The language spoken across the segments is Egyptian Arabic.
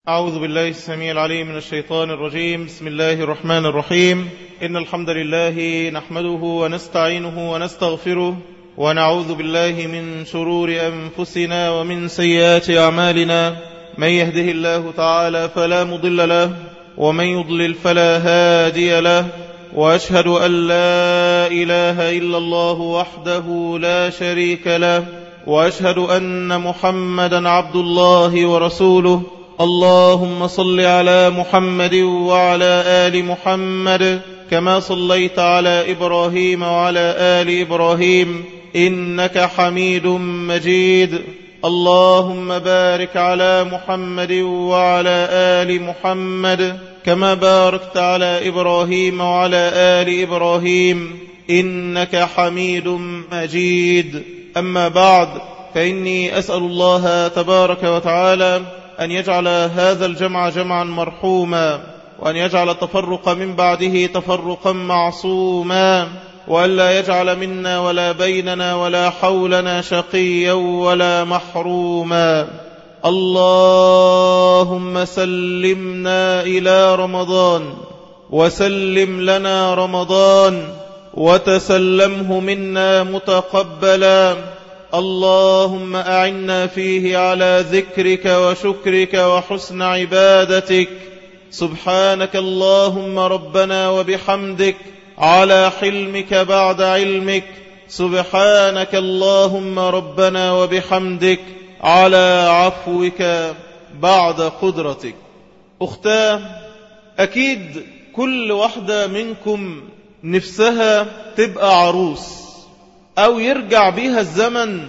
أعوذ بالله السميع العليم من الشيطان الرجيم بسم الله الرحمن الرحيم إن الحمد لله نحمده ونستعينه ونستغفره ونعوذ بالله من شرور أنفسنا ومن سيئات أعمالنا من يهده الله تعالى فلا مضل له ومن يضلل فلا هادي له وأشهد أن لا إله إلا الله وحده لا شريك له وأشهد أن محمدا عبد الله ورسوله اللهم صل على محمد وعلى آل محمد كما صليت على إبراهيم وعلى آل إبراهيم إنك حميد مجيد اللهم بارك على محمد وعلى آل محمد كما باركت على إبراهيم وعلى آل إبراهيم إنك حميد مجيد أما بعد فإني أسأل الله تبارك وتعالى أن يجعل هذا الجمع جمعا مرحوما وأن يجعل التفرق من بعده تفرقا معصوما وأن لا يجعل منا ولا بيننا ولا حولنا شقيا ولا محروما اللهم سلمنا إلى رمضان وسلم لنا رمضان وتسلمه منا متقبلا اللهم أعنا فيه على ذكرك وشكرك وحسن عبادتك سبحانك اللهم ربنا وبحمدك على حلمك بعد علمك سبحانك اللهم ربنا وبحمدك على عفوك بعد قدرتك أختاه أكيد كل واحدة منكم نفسها تبقى عروس أو يرجع بها الزمن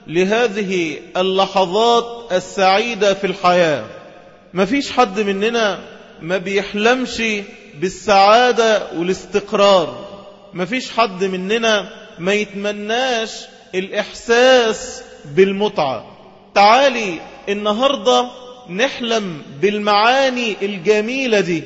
لهذه اللحظات السعيدة في الحياة مفيش حد مننا ما بيحلمش بالسعادة والاستقرار مفيش حد مننا ما يتمناش الإحساس بالمتعة تعالي النهاردة نحلم بالمعاني الجميلة دي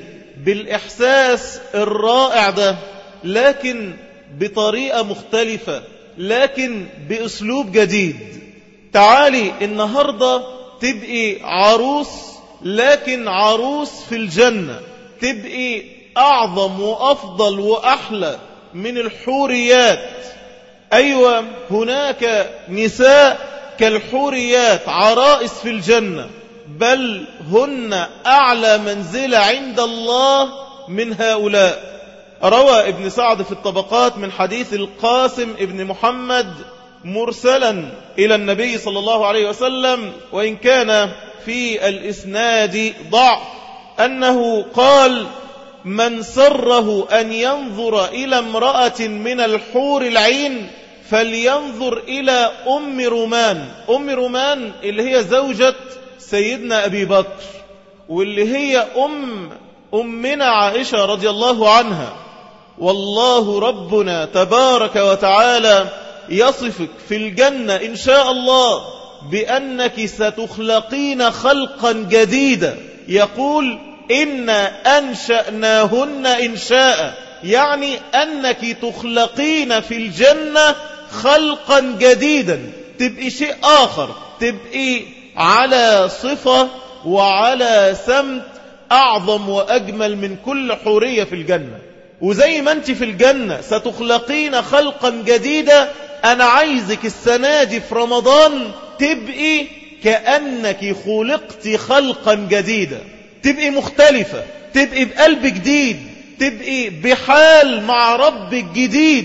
بالإحساس الرائع ده لكن بطريقة مختلفة لكن بأسلوب جديد تعالي النهاردة تبقي عروس لكن عروس في الجنة تبقي أعظم وأفضل وأحلى من الحوريات أيوة هناك نساء كالحوريات عرائس في الجنة بل هن أعلى منزلة عند الله من هؤلاء روى ابن سعد في الطبقات من حديث القاسم ابن محمد مرسلا إلى النبي صلى الله عليه وسلم وإن كان في الإسناد ضعف أنه قال من سره أن ينظر إلى امرأة من الحور العين فلينظر إلى أم رومان أم رومان اللي هي زوجة سيدنا أبي بكر واللي هي أم أمنا عائشة رضي الله عنها والله ربنا تبارك وتعالى يصفك في الجنة إن شاء الله بأنك ستخلقين خلقا جديدا يقول إنا أنشأناهن إنشاء يعني أنك تخلقين في الجنة خلقا جديدا تبقي شيء آخر تبقي على صفة وعلى سمت أعظم وأجمل من كل حورية في الجنة وزي ما أنت في الجنة ستخلقين خلقا جديدا أنا عايزك السنة دي في رمضان تبقي كأنك خلقت خلقا جديدا تبقي مختلفة تبقي بقلب جديد تبقي بحال مع ربك جديد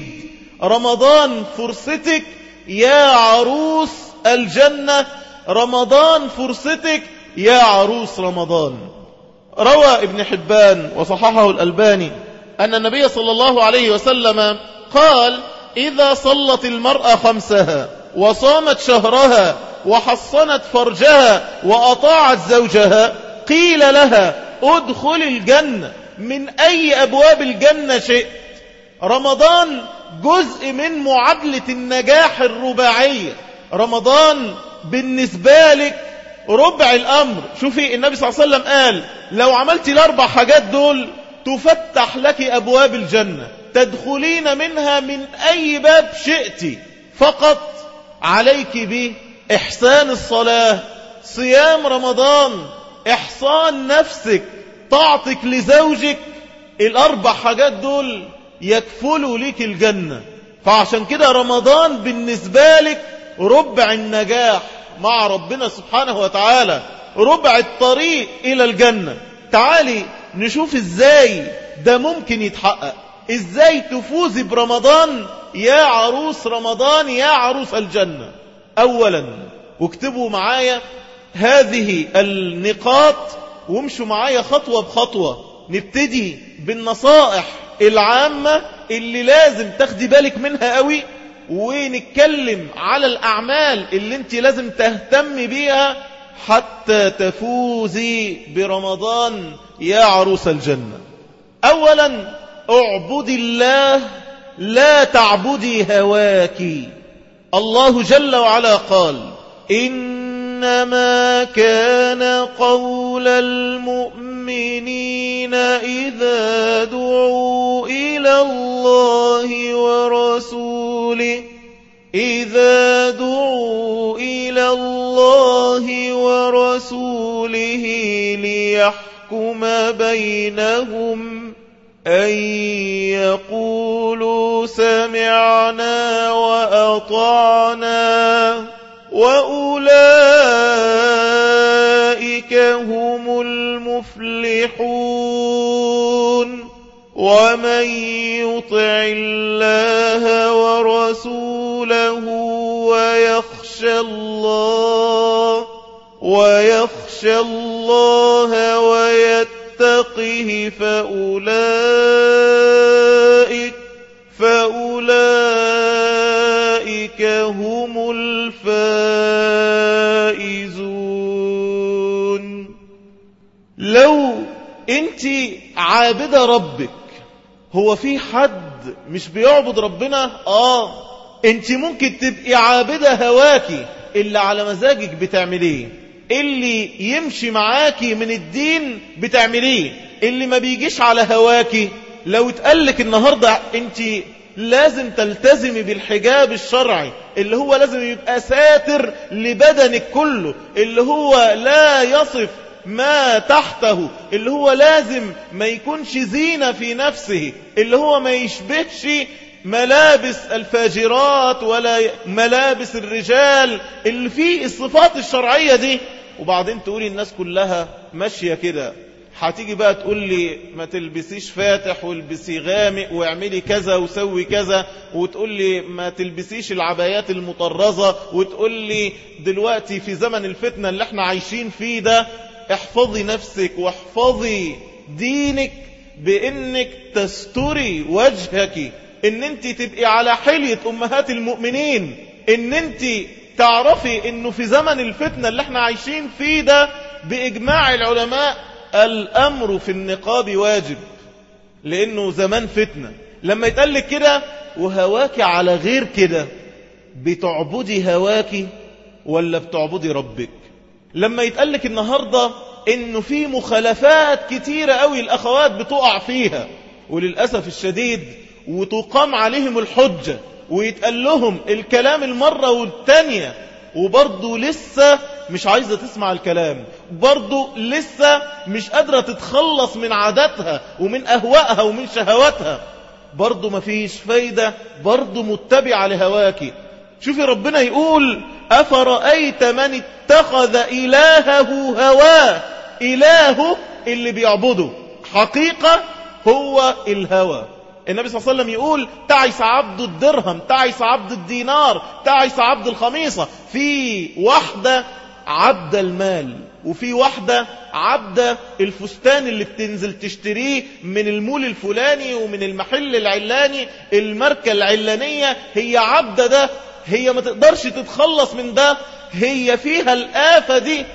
رمضان فرصتك يا عروس الجنة رمضان فرصتك يا عروس رمضان روى ابن حبان وصححه الألباني أن النبي صلى الله عليه وسلم قال إذا صلت المرأة خمسها وصامت شهرها وحصنت فرجها وأطاعت زوجها قيل لها ادخل الجنة من أي أبواب الجنة شئت رمضان جزء من معادلة النجاح الرباعية رمضان بالنسبة لك ربع الأمر شوفي النبي صلى الله عليه وسلم قال لو عملت الأربع حاجات دول تفتح لك أبواب الجنة تدخلين منها من أي باب شئت فقط عليك به إحسان الصلاة صيام رمضان إحصان نفسك طاعتك لزوجك الأربع حاجات دول يكفلوا لك الجنة فعشان كده رمضان بالنسبة لك ربع النجاح مع ربنا سبحانه وتعالى ربع الطريق إلى الجنة تعالي نشوف ازاي ده ممكن يتحقق ازاي تفوزي برمضان يا عروس رمضان يا عروس الجنة اولا واكتبوا معايا هذه النقاط وامشوا معايا خطوة بخطوة نبتدي بالنصائح العامة اللي لازم تاخدي بالك منها قوي ونتكلم على الأعمال اللي انت لازم تهتم بيها حتى تفوزي برمضان يا عروس الجنة أولا اعبدي الله لا تعبدي هواك الله جل وعلا قال إنما كان قول المؤمنين إذا دعوا إلى الله ورسوله إذا دعوا إلى الله ورسوله ليحكم بينهم أن يقولوا سمعنا وأطعنا وأولئك هم المفلحون ومن يطع الله ورسوله ويخشى الله ويخشى الله ويتقه فأولئك فأولئك هم الفائزون لو انت عابدة ربك هو في حد مش بيعبد ربنا اه انت ممكن تبقي عابدة هواكي اللي على مزاجك بتعمليه اللي يمشي معاكي من الدين بتعمليه اللي ما بيجيش على هواكي لو اتقالك النهاردة انت لازم تلتزمي بالحجاب الشرعي اللي هو لازم يبقى ساتر لبدنك كله اللي هو لا يصف ما تحته اللي هو لازم ما يكونش زينة في نفسه اللي هو ما يشبهش ملابس الفاجرات ولا ملابس الرجال اللي فيه الصفات الشرعية دي وبعدين تقولي الناس كلها ماشية كده هتيجي بقى تقول لي ما تلبسيش فاتح والبسي غامق واعملي كذا وسوي كذا وتقول لي ما تلبسيش العبايات المطرزة وتقول لي دلوقتي في زمن الفتنة اللي احنا عايشين فيه ده احفظي نفسك واحفظي دينك بانك تستري وجهك ان انت تبقي على حلية امهات المؤمنين ان انت تعرفي انه في زمن الفتنة اللي احنا عايشين فيه ده باجماع العلماء الامر في النقاب واجب لانه زمان فتنة لما يتقال لك كده وهواك على غير كده بتعبدي هواك ولا بتعبدي ربك لما يتقال لك النهاردة انه في مخالفات كتيرة قوي الاخوات بتقع فيها وللأسف الشديد وتقام عليهم الحجة ويتقال لهم الكلام المرة والتانية وبرضه لسه مش عايزة تسمع الكلام برضه لسه مش قادرة تتخلص من عاداتها ومن أهوائها ومن شهواتها برضه مفيش فايدة برضه متبعة لهواكي شوفي ربنا يقول أفرأيت من اتخذ إلهه هواه إلهه اللي بيعبده حقيقة هو الهوى النبي صلى الله عليه وسلم يقول تعيس عبد الدرهم تعيس عبد الدينار تعيس عبد الخميصة في واحدة عبد المال وفي واحدة عبد الفستان اللي بتنزل تشتريه من المول الفلاني ومن المحل العلاني الماركة العلانية هي عبد ده هي ما تقدرش تتخلص من ده هي فيها الآفة دي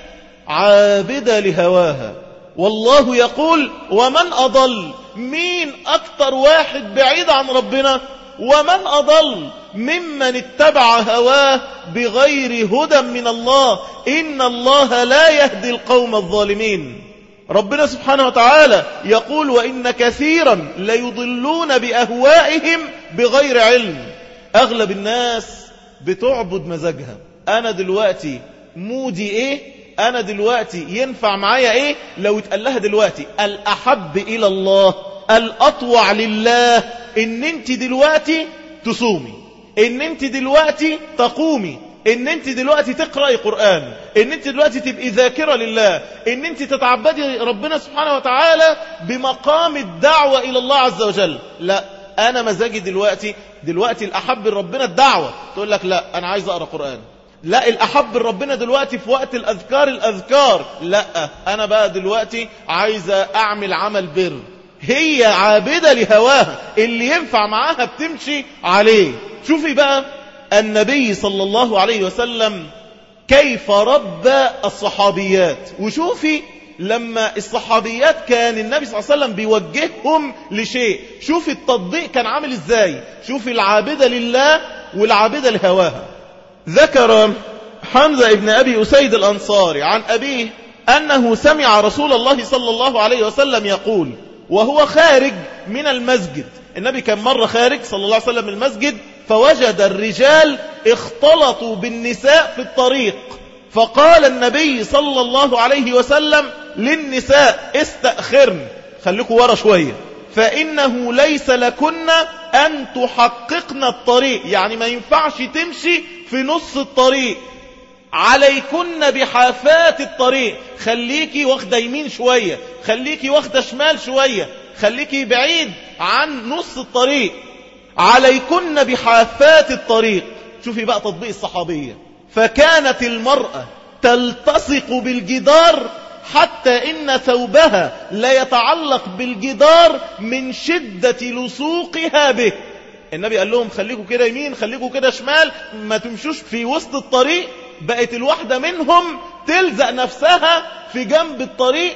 عابدة لهواها والله يقول ومن أضل مين أكتر واحد بعيد عن ربنا ومن أضل ممن اتبع هواه بغير هدى من الله إن الله لا يهدي القوم الظالمين ربنا سبحانه وتعالى يقول وإن كثيرا ليضلون بأهوائهم بغير علم أغلب الناس بتعبد مزاجها أنا دلوقتي مودي إيه أنا دلوقتي ينفع معايا إيه لو اتقال لها دلوقتي الأحب إلى الله الأطوع لله إن أنت دلوقتي تصومي إن أنت دلوقتي تقومي ان انت دلوقتي تقرأي قرآن ان انت دلوقتي تبقي ذاكرة لله ان انت تتعبدي ربنا سبحانه وتعالى بمقام الدعوة الى الله عز وجل لا انا مزاجي دلوقتي دلوقتي الاحب ربنا الدعوة تقول لك لا انا عايز اقرأ قرآن لا الأحب ربنا دلوقتي في وقت الأذكار الأذكار لا أنا بقى دلوقتي عايزة أعمل عمل بر هي عابدة لهواها اللي ينفع معاها بتمشي عليه شوفي بقى النبي صلى الله عليه وسلم كيف ربى الصحابيات وشوفي لما الصحابيات كان النبي صلى الله عليه وسلم بيوجههم لشيء شوفي التطبيق كان عامل ازاي شوفي العابدة لله والعابدة لهواها ذكر حمزة ابن أبي أسيد الأنصاري عن أبيه أنه سمع رسول الله صلى الله عليه وسلم يقول وهو خارج من المسجد النبي كان مرة خارج صلى الله عليه وسلم من المسجد فوجد الرجال اختلطوا بالنساء في الطريق فقال النبي صلى الله عليه وسلم للنساء استأخرن خليكوا ورا شوية فإنه ليس لكن أن تحققن الطريق يعني ما ينفعش تمشي في نص الطريق عليكن بحافات الطريق خليكي واخدة يمين شوية خليكي واخدة شمال شوية خليكي بعيد عن نص الطريق عليكن بحافات الطريق شوفي بقى تطبيق الصحابية فكانت المرأة تلتصق بالجدار حتى إن ثوبها لا يتعلق بالجدار من شدة لصوقها به النبي قال لهم خليكوا كده يمين خليكوا كده شمال ما تمشوش في وسط الطريق بقت الواحدة منهم تلزق نفسها في جنب الطريق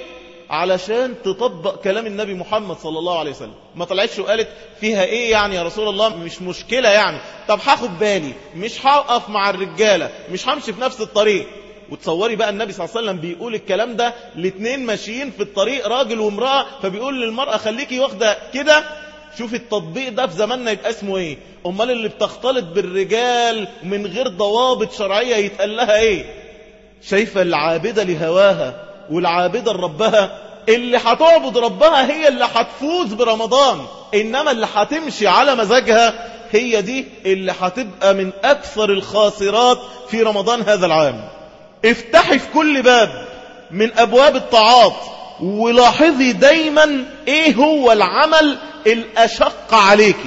علشان تطبق كلام النبي محمد صلى الله عليه وسلم ما طلعتش وقالت فيها ايه يعني يا رسول الله مش مشكلة يعني طب هاخد بالي مش هقف مع الرجالة مش همشي في نفس الطريق وتصوري بقى النبي صلى الله عليه وسلم بيقول الكلام ده لاتنين ماشيين في الطريق راجل وامرأة فبيقول للمرأة خليكي واخدة كده شوف التطبيق ده في زماننا يبقى اسمه ايه امال اللي بتختلط بالرجال من غير ضوابط شرعية يتقال لها ايه شايفة العابدة لهواها والعابدة لربها اللي هتعبد ربها هي اللي هتفوز برمضان انما اللي هتمشي على مزاجها هي دي اللي هتبقى من اكثر الخاسرات في رمضان هذا العام افتحي في كل باب من ابواب الطاعات ولاحظي دايما ايه هو العمل الاشق عليك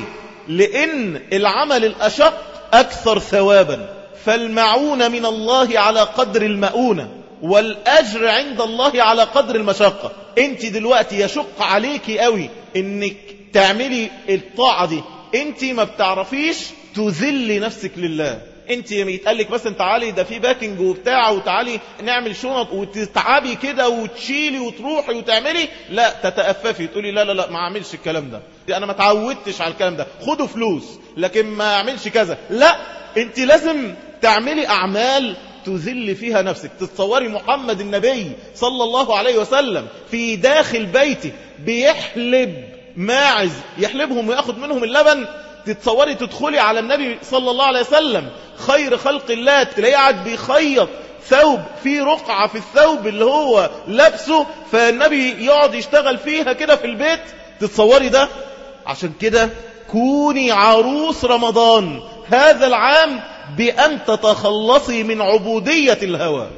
لان العمل الاشق اكثر ثوابا فالمعون من الله على قدر المؤونة والأجر عند الله على قدر المشقة انت دلوقتي يشق عليك قوي انك تعملي الطاعة دي انت ما بتعرفيش تذلي نفسك لله انت يتقال لك مثلا تعالي ده في باكنج وبتاع وتعالي نعمل شنط وتتعبي كده وتشيلي وتروحي وتعملي لا تتأففي تقولي لا لا لا ما اعملش الكلام ده دي انا ما تعودتش على الكلام ده خدوا فلوس لكن ما اعملش كذا لا انت لازم تعملي اعمال تذل فيها نفسك تتصوري محمد النبي صلى الله عليه وسلم في داخل بيته بيحلب ماعز يحلبهم وياخد منهم اللبن تتصوري تدخلي على النبي صلى الله عليه وسلم خير خلق الله تلاقيه قاعد بيخيط ثوب في رقعة في الثوب اللي هو لابسه فالنبي يقعد يشتغل فيها كده في البيت تتصوري ده عشان كده كوني عروس رمضان هذا العام بأن تتخلصي من عبودية الهوى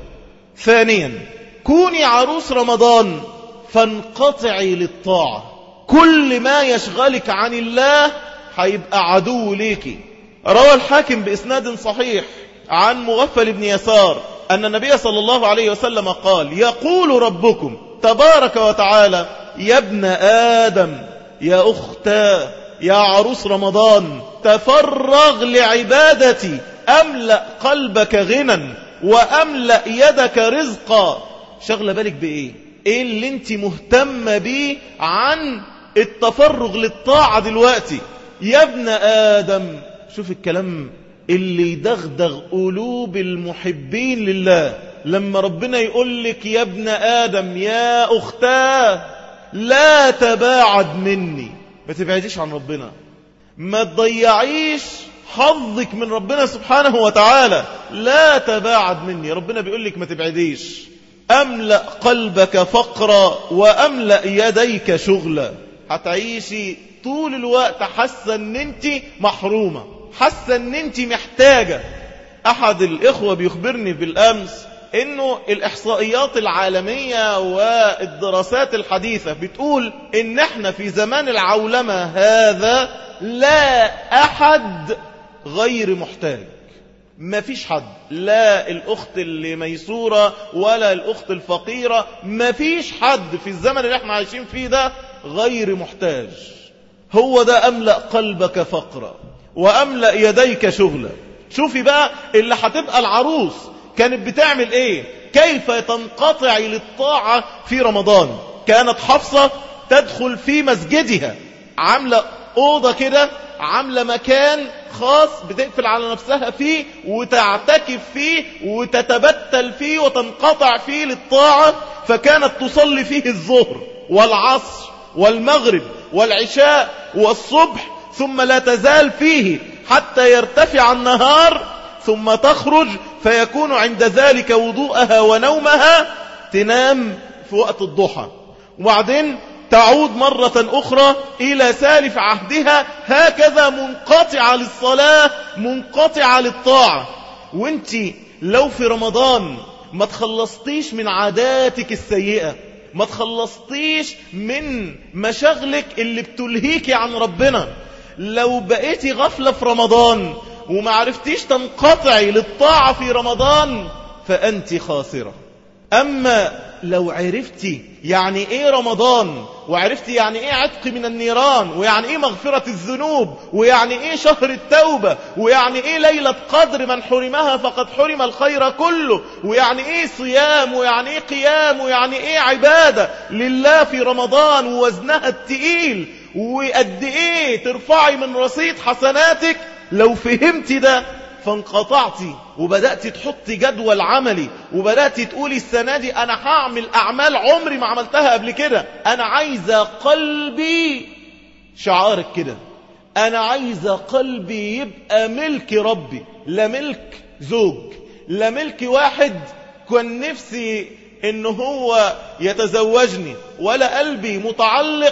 ثانيا كوني عروس رمضان فانقطعي للطاعة كل ما يشغلك عن الله هيبقى عدو ليكي روى الحاكم بإسناد صحيح عن مغفل بن يسار أن النبي صلى الله عليه وسلم قال يقول ربكم تبارك وتعالى يا ابن آدم يا أختا يا عروس رمضان تفرغ لعبادتي أملأ قلبك غنى وأملأ يدك رزقا شغل بالك بإيه إيه اللي انت مهتمة بيه عن التفرغ للطاعة دلوقتي يا ابن آدم شوف الكلام اللي يدغدغ قلوب المحبين لله لما ربنا يقول لك يا ابن آدم يا أختاه لا تباعد مني ما تبعديش عن ربنا ما تضيعيش حظك من ربنا سبحانه وتعالى لا تباعد مني ربنا بيقول لك ما تبعديش أملأ قلبك فقرا وأملأ يديك شغلا هتعيشي طول الوقت حاسة ان انت محرومة حاسة ان انت محتاجة احد الاخوة بيخبرني بالامس انه الاحصائيات العالمية والدراسات الحديثة بتقول ان احنا في زمان العولمة هذا لا احد غير محتاج ما فيش حد لا الأخت اللي ميسورة ولا الأخت الفقيرة ما فيش حد في الزمن اللي احنا عايشين فيه ده غير محتاج هو ده أملأ قلبك فقرا وأملأ يديك شغلا شوفي بقى اللي هتبقى العروس كانت بتعمل ايه كيف تنقطع للطاعة في رمضان كانت حفصة تدخل في مسجدها عاملة أوضة كده عاملة مكان خاص بتقفل على نفسها فيه وتعتكف فيه وتتبتل فيه وتنقطع فيه للطاعة فكانت تصلي فيه الظهر والعصر والمغرب والعشاء والصبح ثم لا تزال فيه حتى يرتفع النهار ثم تخرج فيكون عند ذلك وضوءها ونومها تنام في وقت الضحى وبعدين تعود مرة أخرى إلى سالف عهدها هكذا منقطعة للصلاة منقطعة للطاعة وانت لو في رمضان ما تخلصتيش من عاداتك السيئة ما تخلصتيش من مشاغلك اللي بتلهيكي عن ربنا لو بقيتي غفلة في رمضان وما عرفتيش تنقطعي للطاعة في رمضان فأنت خاسرة أما لو عرفتي يعني إيه رمضان وعرفتي يعني إيه عتق من النيران ويعني إيه مغفرة الذنوب ويعني إيه شهر التوبة ويعني إيه ليلة قدر من حرمها فقد حرم الخير كله ويعني إيه صيام ويعني إيه قيام ويعني إيه عبادة لله في رمضان ووزنها التقيل وقد إيه ترفعي من رصيد حسناتك لو فهمت ده فانقطعتي وبدأت تحطي جدول عملي وبدأت تقولي السنة دي أنا هعمل أعمال عمري ما عملتها قبل كده أنا عايزة قلبي شعارك كده أنا عايزة قلبي يبقى ملك ربي لا ملك زوج لا ملك واحد كان نفسي إن هو يتزوجني ولا قلبي متعلق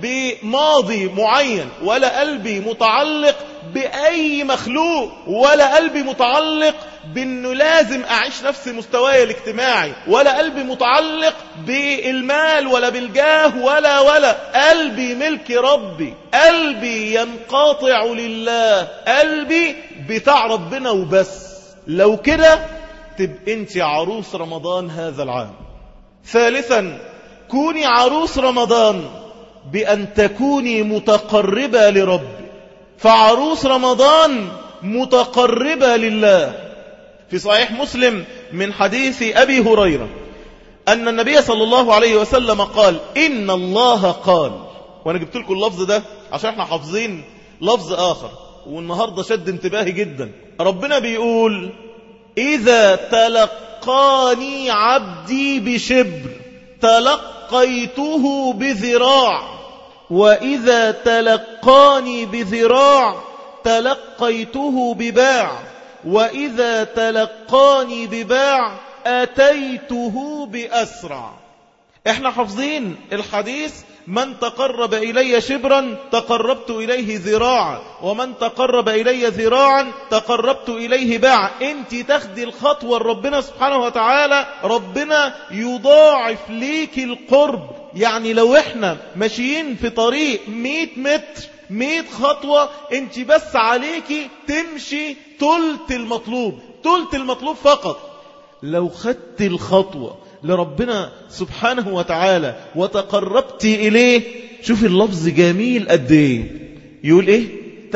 بماضي معين ولا قلبي متعلق بأي مخلوق ولا قلبي متعلق بأنه لازم أعيش نفس مستواي الاجتماعي ولا قلبي متعلق بالمال ولا بالجاه ولا ولا قلبي ملك ربي قلبي ينقطع لله قلبي بتاع ربنا وبس لو كده تبقى انت عروس رمضان هذا العام ثالثا كوني عروس رمضان بأن تكوني متقربة لربي فعروس رمضان متقربة لله في صحيح مسلم من حديث أبي هريرة أن النبي صلى الله عليه وسلم قال إن الله قال وأنا جبت لكم اللفظ ده عشان احنا حافظين لفظ آخر والنهاردة شد انتباهي جدا ربنا بيقول إذا تلقاني عبدي بشبر تلقيته بذراع وإذا تلقاني بذراع تلقيته بباع وإذا تلقاني بباع أتيته بأسرع احنا حافظين الحديث من تقرب إلي شبرا تقربت إليه ذراعا ومن تقرب إلي ذراعا تقربت إليه باعا انت تاخدي الخطوة ربنا سبحانه وتعالى ربنا يضاعف ليك القرب يعني لو احنا ماشيين في طريق 100 متر 100 خطوة انت بس عليكي تمشي تلت المطلوب تلت المطلوب فقط لو خدت الخطوة لربنا سبحانه وتعالى وتقربت إليه شوف اللفظ جميل قد ايه يقول ايه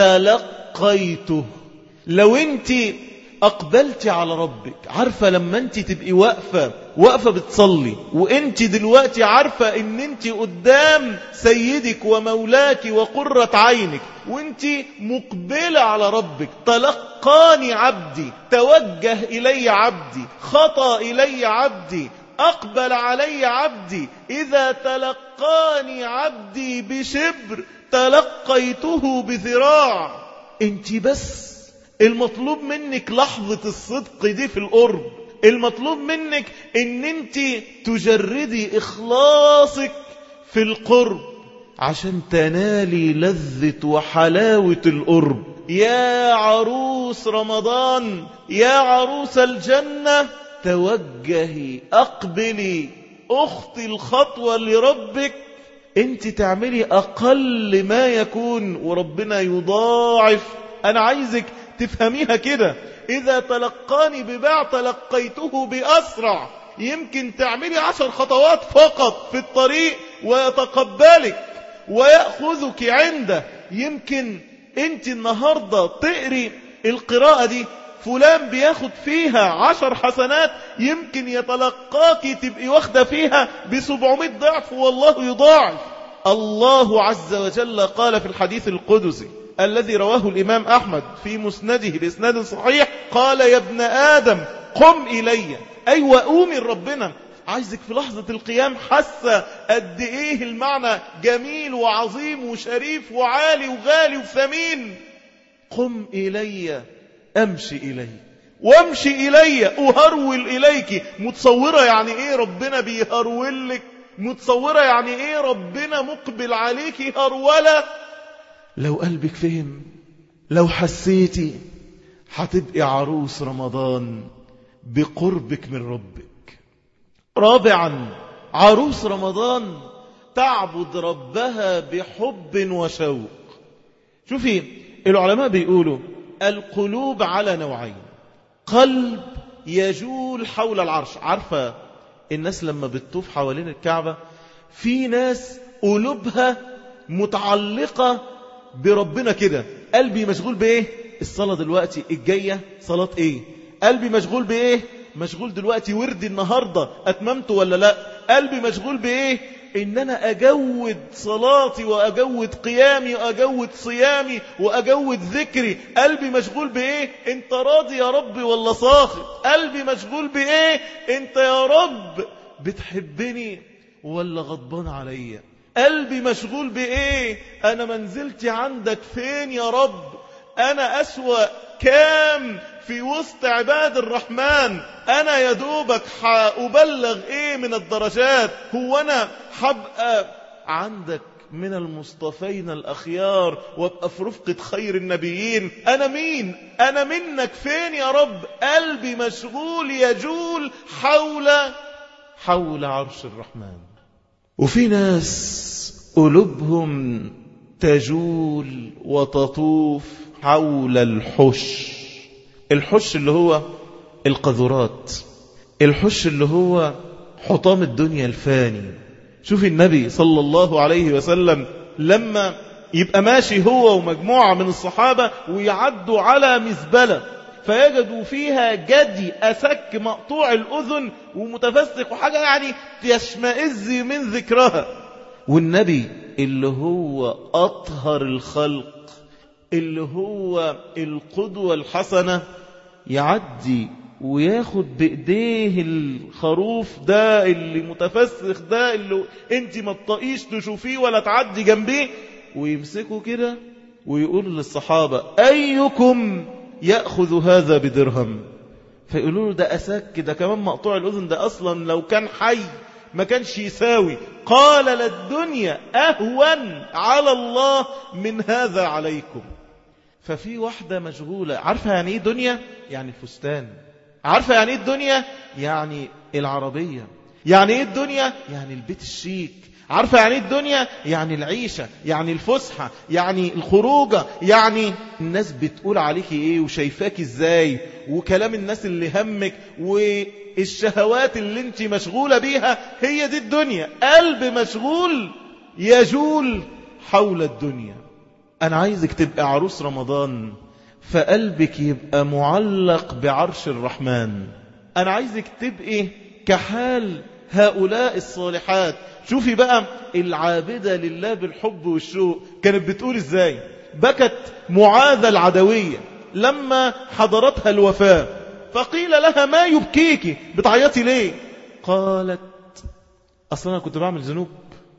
تلقيته لو انت أقبلت على ربك عارفة لما انت تبقي واقفة واقفة بتصلي وانت دلوقتي عارفة ان انت قدام سيدك ومولاك وقرة عينك وانت مقبلة على ربك تلقاني عبدي توجه إلي عبدي خطى إلي عبدي أقبل علي عبدي إذا تلقاني عبدي بشبر تلقيته بذراع انت بس المطلوب منك لحظة الصدق دي في القرب المطلوب منك ان انت تجردي اخلاصك في القرب عشان تنالي لذة وحلاوة القرب يا عروس رمضان يا عروس الجنة توجهي أقبلي أختي الخطوة لربك انت تعملي أقل ما يكون وربنا يضاعف أنا عايزك تفهميها كده إذا تلقاني بباع تلقيته بأسرع يمكن تعملي عشر خطوات فقط في الطريق ويتقبلك ويأخذك عنده يمكن انت النهاردة تقري القراءة دي فلان بياخد فيها عشر حسنات يمكن يتلقاك تبقي واخدة فيها بسبعمائة ضعف والله يضاعف الله عز وجل قال في الحديث القدسي الذي رواه الإمام أحمد في مسنده بإسناد صحيح قال يا ابن آدم قم إلي أي وأومن ربنا عايزك في لحظة القيام حاسة قد إيه المعنى جميل وعظيم وشريف وعالي وغالي وثمين قم إلي أمشي إلي وامشي إلي أهرول إليك متصورة يعني إيه ربنا بيهرول لك متصورة يعني إيه ربنا مقبل عليك هرولة لو قلبك فهم لو حسيتي هتبقي عروس رمضان بقربك من ربك رابعا عروس رمضان تعبد ربها بحب وشوق شوفي العلماء بيقولوا القلوب على نوعين قلب يجول حول العرش عارفة الناس لما بتطوف حوالين الكعبة في ناس قلوبها متعلقة بربنا كده قلبي مشغول بإيه الصلاة دلوقتي الجاية صلاة إيه قلبي مشغول بإيه مشغول دلوقتي وردي النهاردة أتممت ولا لا قلبي مشغول بإيه إن أنا أجود صلاتي وأجود قيامي وأجود صيامي وأجود ذكري قلبي مشغول بإيه أنت راضي يا رب ولا ساخط قلبي مشغول بإيه أنت يا رب بتحبني ولا غضبان عليا قلبي مشغول بإيه أنا منزلتي عندك فين يا رب أنا أسوأ كام في وسط عباد الرحمن أنا يا دوبك أبلغ إيه من الدرجات هو أنا حبقى عندك من المصطفين الأخيار وابقى في رفقة خير النبيين أنا مين أنا منك فين يا رب قلبي مشغول يجول حول حول عرش الرحمن وفي ناس قلوبهم تجول وتطوف حول الحش الحش اللي هو القذرات الحش اللي هو حطام الدنيا الفاني شوف النبي صلى الله عليه وسلم لما يبقى ماشي هو ومجموعة من الصحابة ويعدوا على مزبلة فيجدوا فيها جدي أسك مقطوع الأذن ومتفسق وحاجة يعني يشمئز من ذكرها والنبي اللي هو أطهر الخلق اللي هو القدوة الحسنة يعدي وياخد بإيديه الخروف ده اللي متفسخ ده اللي انت ما تطقيش تشوفيه ولا تعدي جنبيه ويمسكه كده ويقول للصحابة أيكم يأخذ هذا بدرهم فيقولوا له ده أساك ده كمان مقطوع الأذن ده أصلا لو كان حي ما كانش يساوي قال للدنيا أهون على الله من هذا عليكم ففي واحدة مشغولة عارفة يعني ايه دنيا يعني الفستان عارفة يعني ايه الدنيا يعني العربية يعني ايه الدنيا يعني البيت الشيك عارفة يعني ايه الدنيا يعني العيشة يعني الفسحة يعني الخروجة يعني الناس بتقول عليك ايه وشايفاك ازاي وكلام الناس اللي همك والشهوات اللي انت مشغولة بيها هي دي الدنيا قلب مشغول يجول حول الدنيا أنا عايزك تبقى عروس رمضان فقلبك يبقى معلق بعرش الرحمن أنا عايزك تبقي كحال هؤلاء الصالحات شوفي بقى العابدة لله بالحب والشوق كانت بتقول ازاي بكت معاذة العدوية لما حضرتها الوفاة فقيل لها ما يبكيك بتعيطي ليه قالت أصلا أنا كنت بعمل ذنوب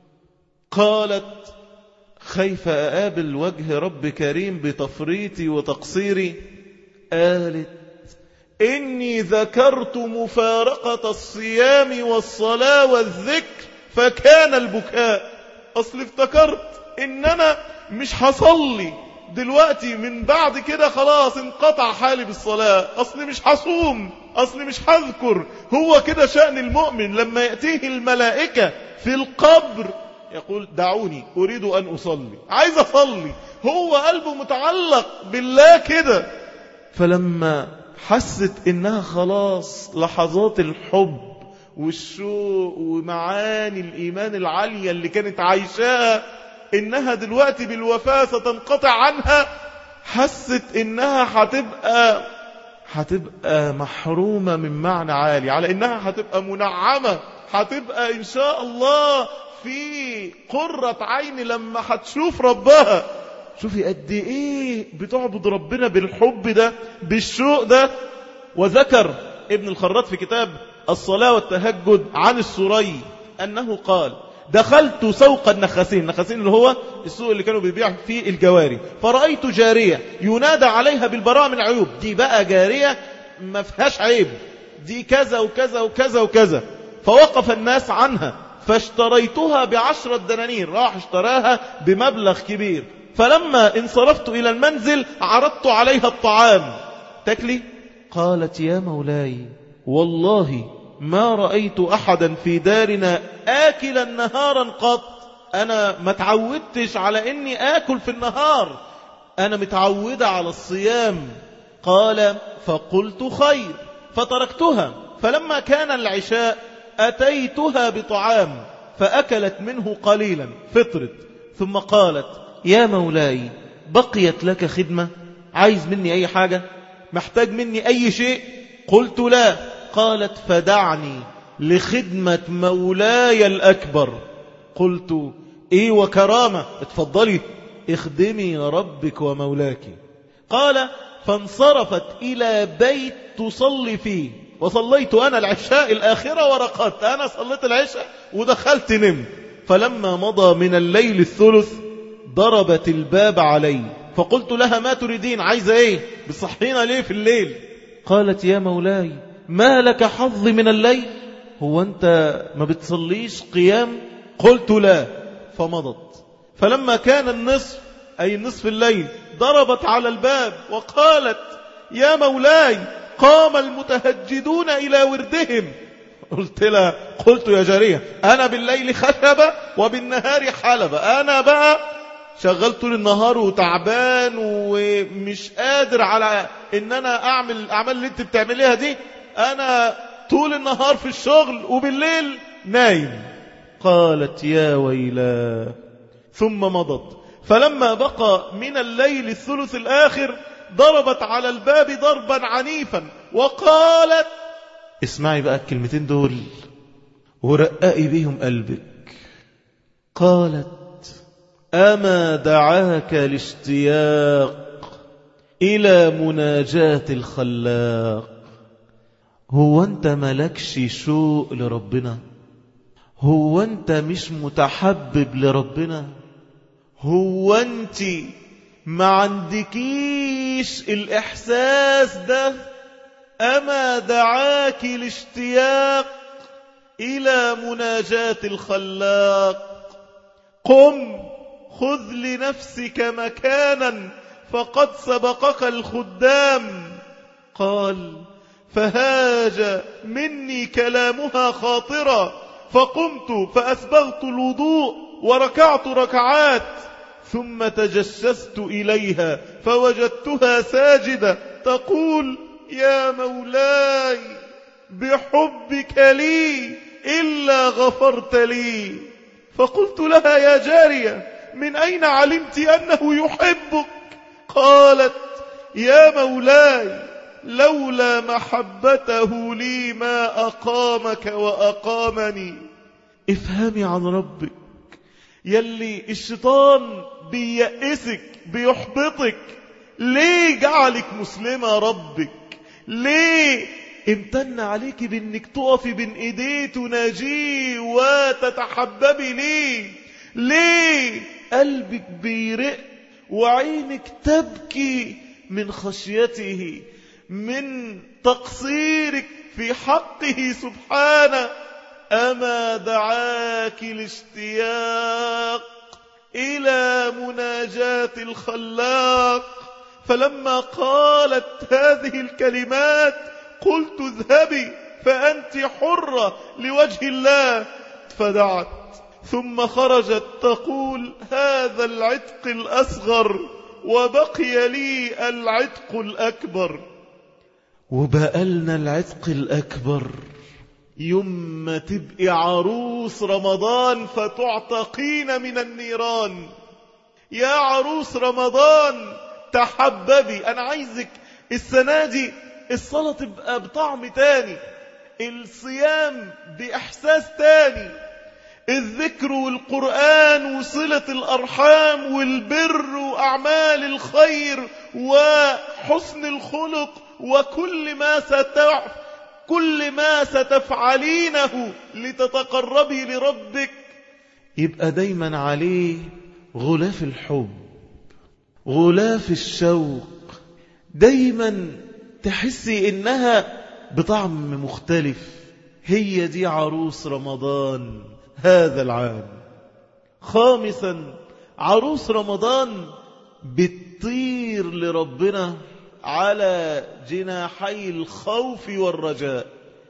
قالت خايف أقابل وجه رب كريم بتفريطي وتقصيري قالت إني ذكرت مفارقة الصيام والصلاة والذكر فكان البكاء أصل افتكرت إن أنا مش هصلي دلوقتي من بعد كده خلاص انقطع حالي بالصلاة أصل مش هصوم أصل مش هذكر هو كده شأن المؤمن لما يأتيه الملائكة في القبر يقول دعوني أريد أن أصلي عايز أصلي هو قلبه متعلق بالله كده فلما حست إنها خلاص لحظات الحب والشوق ومعاني الإيمان العالية اللي كانت عايشاها إنها دلوقتي بالوفاة ستنقطع عنها حست إنها هتبقى هتبقى محرومة من معنى عالي على إنها هتبقى منعمة هتبقى إن شاء الله في قرة عين لما هتشوف ربها شوفي قد إيه بتعبد ربنا بالحب ده بالشوق ده وذكر ابن الخراط في كتاب الصلاة والتهجد عن السري أنه قال دخلت سوق النخاسين النخاسين اللي هو السوق اللي كانوا بيبيع فيه الجواري فرأيت جارية ينادى عليها بالبراء من عيوب دي بقى جارية ما فيهاش عيب دي كذا وكذا وكذا وكذا فوقف الناس عنها فاشتريتها بعشرة دنانير راح اشتراها بمبلغ كبير فلما انصرفت إلى المنزل عرضت عليها الطعام تكلي قالت يا مولاي والله ما رأيت أحدا في دارنا آكلا نهارا قط أنا ما تعودتش على أني آكل في النهار أنا متعودة على الصيام قال فقلت خير فتركتها فلما كان العشاء أتيتها بطعام فأكلت منه قليلا فطرت ثم قالت يا مولاي بقيت لك خدمة عايز مني أي حاجة محتاج مني أي شيء قلت لا قالت فدعني لخدمة مولاي الأكبر قلت إيه وكرامة اتفضلي اخدمي ربك ومولاك قال فانصرفت إلى بيت تصلي فيه وصليت أنا العشاء الآخرة ورقدت أنا صليت العشاء ودخلت نمت فلما مضى من الليل الثلث ضربت الباب علي فقلت لها ما تريدين عايزة ايه بصحينا ليه في الليل قالت يا مولاي ما لك حظ من الليل هو أنت ما بتصليش قيام قلت لا فمضت فلما كان النصف أي نصف الليل ضربت على الباب وقالت يا مولاي قام المتهجدون إلى وردهم قلت لها قلت يا جارية أنا بالليل خشبة وبالنهار حلبة أنا بقى شغال طول النهار وتعبان ومش قادر على ان انا اعمل الاعمال اللي انت بتعمليها دي انا طول النهار في الشغل وبالليل نايم قالت يا ويلا ثم مضت فلما بقى من الليل الثلث الآخر ضربت على الباب ضربا عنيفا وقالت اسمعي بقى الكلمتين دول ورققي بهم قلبك قالت أما دعاك الاشتياق إلى مناجاة الخلاق هو أنت ملكش شوق لربنا هو أنت مش متحبب لربنا هو أنت ما عندكيش الإحساس ده أما دعاك الاشتياق إلى مناجاة الخلاق قم خذ لنفسك مكانا فقد سبقك الخدام قال فهاج مني كلامها خاطرا فقمت فأسبغت الوضوء وركعت ركعات ثم تجسست إليها فوجدتها ساجدة تقول يا مولاي بحبك لي إلا غفرت لي فقلت لها يا جارية من أين علمت أنه يحبك قالت يا مولاي لولا محبته لي ما أقامك وأقامني افهمي عن ربك يلي الشيطان بيأسك بيحبطك ليه جعلك مسلمة ربك ليه امتن عليك بانك تقفي بين ايديه تناجيه وتتحببي ليه ليه قلبك بيرق وعينك تبكي من خشيته من تقصيرك في حقه سبحانه أما دعاك الاشتياق إلى مناجاة الخلاق فلما قالت هذه الكلمات قلت اذهبي فأنت حرة لوجه الله فدعت ثم خرجت تقول هذا العتق الأصغر وبقي لي العتق الأكبر وبقلنا العتق الأكبر يوم تبقي عروس رمضان فتعتقين من النيران يا عروس رمضان تحببي أنا عايزك السنة دي الصلاة تبقى بطعم تاني الصيام بإحساس تاني الذكر والقرآن وصلة الأرحام والبر وأعمال الخير وحسن الخلق وكل ما ستعف كل ما ستفعلينه لتتقربي لربك يبقى دايما عليه غلاف الحب غلاف الشوق دايما تحسي إنها بطعم مختلف هي دي عروس رمضان هذا العام خامسا عروس رمضان بتطير لربنا على جناحي الخوف والرجاء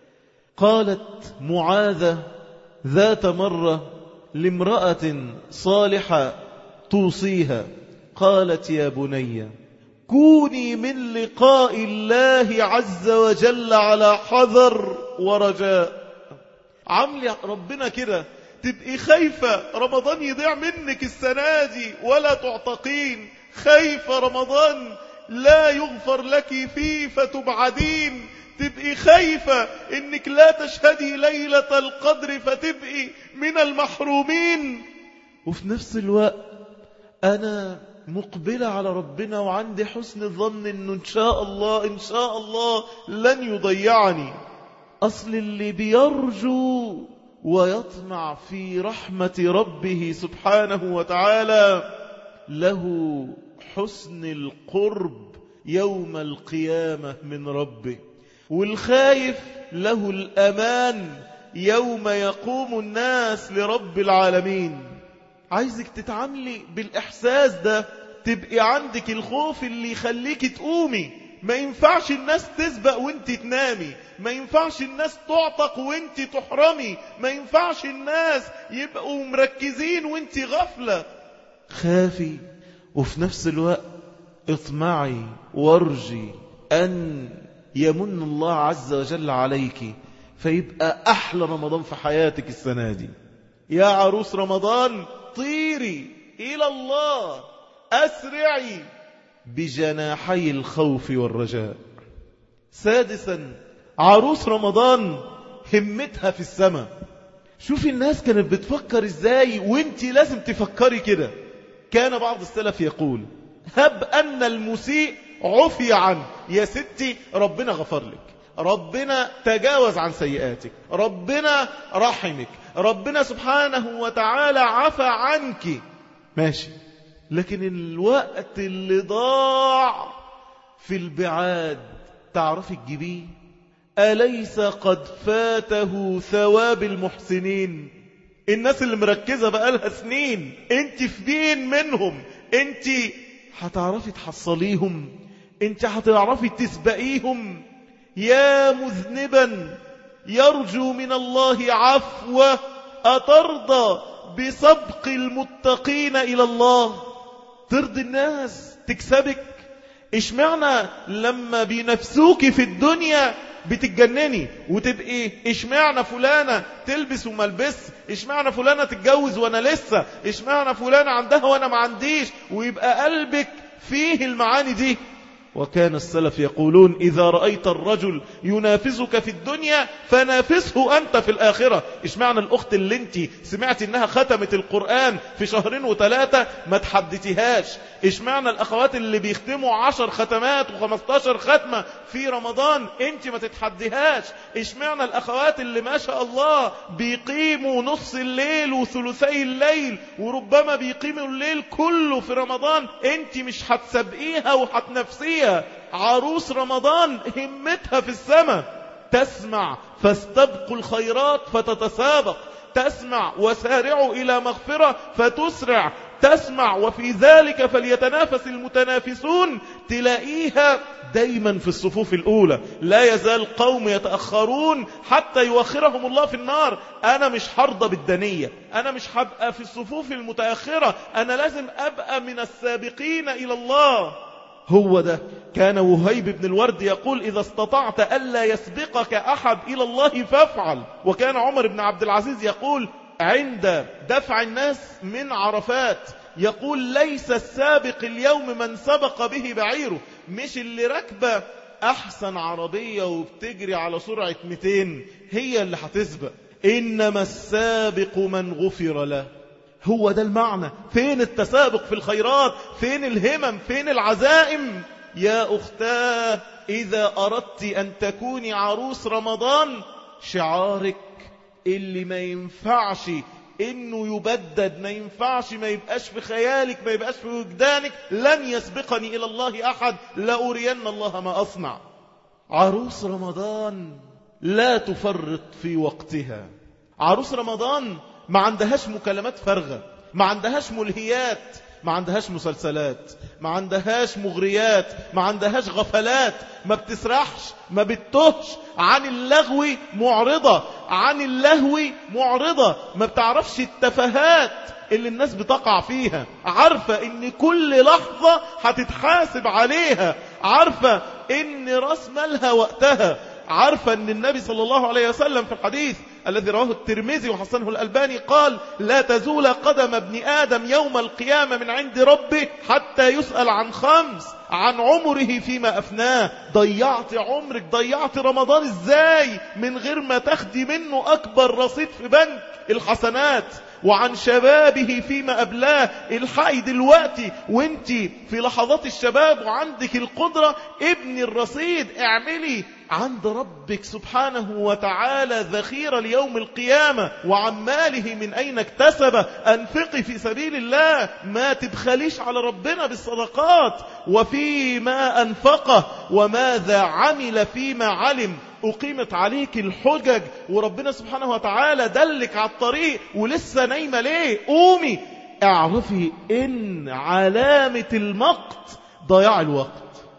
قالت معاذة ذات مرة لامرأة صالحة توصيها قالت يا بني كوني من لقاء الله عز وجل على حذر ورجاء عملي ربنا كده تبقي خايفة رمضان يضيع منك السنة دي ولا تعتقين خايفة رمضان لا يغفر لك فيه فتبعدين تبقي خايفة انك لا تشهدي ليلة القدر فتبقي من المحرومين وفي نفس الوقت انا مقبلة على ربنا وعندي حسن الظن انه ان شاء الله ان شاء الله لن يضيعني اصل اللي بيرجو ويطمع في رحمة ربه سبحانه وتعالى له حسن القرب يوم القيامة من ربه والخايف له الأمان يوم يقوم الناس لرب العالمين عايزك تتعاملي بالإحساس ده تبقي عندك الخوف اللي يخليك تقومي ما ينفعش الناس تسبق وانت تنامي ما ينفعش الناس تعتق وانت تحرمي ما ينفعش الناس يبقوا مركزين وانت غفلة خافي وفي نفس الوقت اطمعي وارجي أن يمن الله عز وجل عليك فيبقى أحلى رمضان في حياتك السنة دي يا عروس رمضان طيري إلى الله أسرعي بجناحي الخوف والرجاء سادسا عروس رمضان همتها في السماء شوفي الناس كانت بتفكر ازاي وانت لازم تفكري كده كان بعض السلف يقول هب أن المسيء عفي عنه يا ستي ربنا غفر لك ربنا تجاوز عن سيئاتك ربنا رحمك ربنا سبحانه وتعالى عفى عنك ماشي لكن الوقت اللي ضاع في البعاد تعرفي تجيبيه أليس قد فاته ثواب المحسنين الناس اللي مركزة بقالها سنين انت في دين منهم انت هتعرفي تحصليهم انت هتعرفي تسبقيهم يا مذنبا يرجو من الله عفوة أترضى بسبق المتقين إلى الله ترضي الناس تكسبك اشمعنى لما بينفسوك في الدنيا بتتجنني وتبقي اشمعنى فلانة تلبس وملبس اشمعنى فلانة تتجوز وانا لسه اشمعنى فلانة عندها وانا ما عنديش ويبقى قلبك فيه المعاني دي وكان السلف يقولون إذا رأيت الرجل ينافسك في الدنيا فنافسه أنت في الآخرة إيش معنى الأخت اللي انت سمعت إنها ختمت القرآن في شهرين وثلاثة ما تحدثيهاش إيش معنى الأخوات اللي بيختموا عشر ختمات وخمستاشر ختمة في رمضان انت ما تتحديهاش إيش معنى الأخوات اللي ما شاء الله بيقيموا نص الليل وثلثي الليل وربما بيقيموا الليل كله في رمضان انت مش هتسبقيها وهتنفسيها هي عروس رمضان همتها في السماء تسمع فاستبقوا الخيرات فتتسابق تسمع وسارعوا إلى مغفرة فتسرع تسمع وفي ذلك فليتنافس المتنافسون تلاقيها دايما في الصفوف الأولى لا يزال قوم يتأخرون حتى يوخرهم الله في النار أنا مش حرضى بالدنية أنا مش هبقى في الصفوف المتأخرة أنا لازم أبقى من السابقين إلى الله هو ده كان وهيب بن الورد يقول إذا استطعت ألا يسبقك أحد إلى الله فافعل وكان عمر بن عبد العزيز يقول عند دفع الناس من عرفات يقول ليس السابق اليوم من سبق به بعيره مش اللي ركبة أحسن عربية وبتجري على سرعة 200 هي اللي هتسبق إنما السابق من غفر له هو ده المعنى فين التسابق في الخيرات فين الهمم فين العزائم يا أختاه إذا أردت أن تكوني عروس رمضان شعارك اللي ما ينفعش انه يبدد ما ينفعش ما يبقاش في خيالك ما يبقاش في وجدانك لن يسبقني الى الله احد لأرين الله ما اصنع عروس رمضان لا تفرط في وقتها عروس رمضان ما عندهاش مكالمات فارغة ما عندهاش ملهيات ما عندهاش مسلسلات ما عندهاش مغريات ما عندهاش غفلات ما بتسرحش ما بتتهش عن اللغو معرضة عن اللهو معرضة ما بتعرفش التفاهات اللي الناس بتقع فيها عارفة ان كل لحظة هتتحاسب عليها عارفة ان راس مالها وقتها عارفة ان النبي صلى الله عليه وسلم في الحديث الذي رواه الترمذي وحسنه الألباني قال لا تزول قدم ابن آدم يوم القيامة من عند ربه حتى يسأل عن خمس عن عمره فيما أفناه ضيعت عمرك ضيعت رمضان ازاي من غير ما تاخدي منه أكبر رصيد في بنك الحسنات وعن شبابه فيما أبلاه الحقي دلوقتي وانت في لحظات الشباب وعندك القدرة ابني الرصيد اعملي عند ربك سبحانه وتعالى ذخيرة ليوم القيامة وعن ماله من أين اكتسب أنفقي في سبيل الله ما تبخليش على ربنا بالصدقات وفيما أنفقه وماذا عمل فيما علم أقيمت عليك الحجج وربنا سبحانه وتعالى دلك على الطريق ولسه نايمة ليه قومي اعرفي ان علامة المقت ضياع الوقت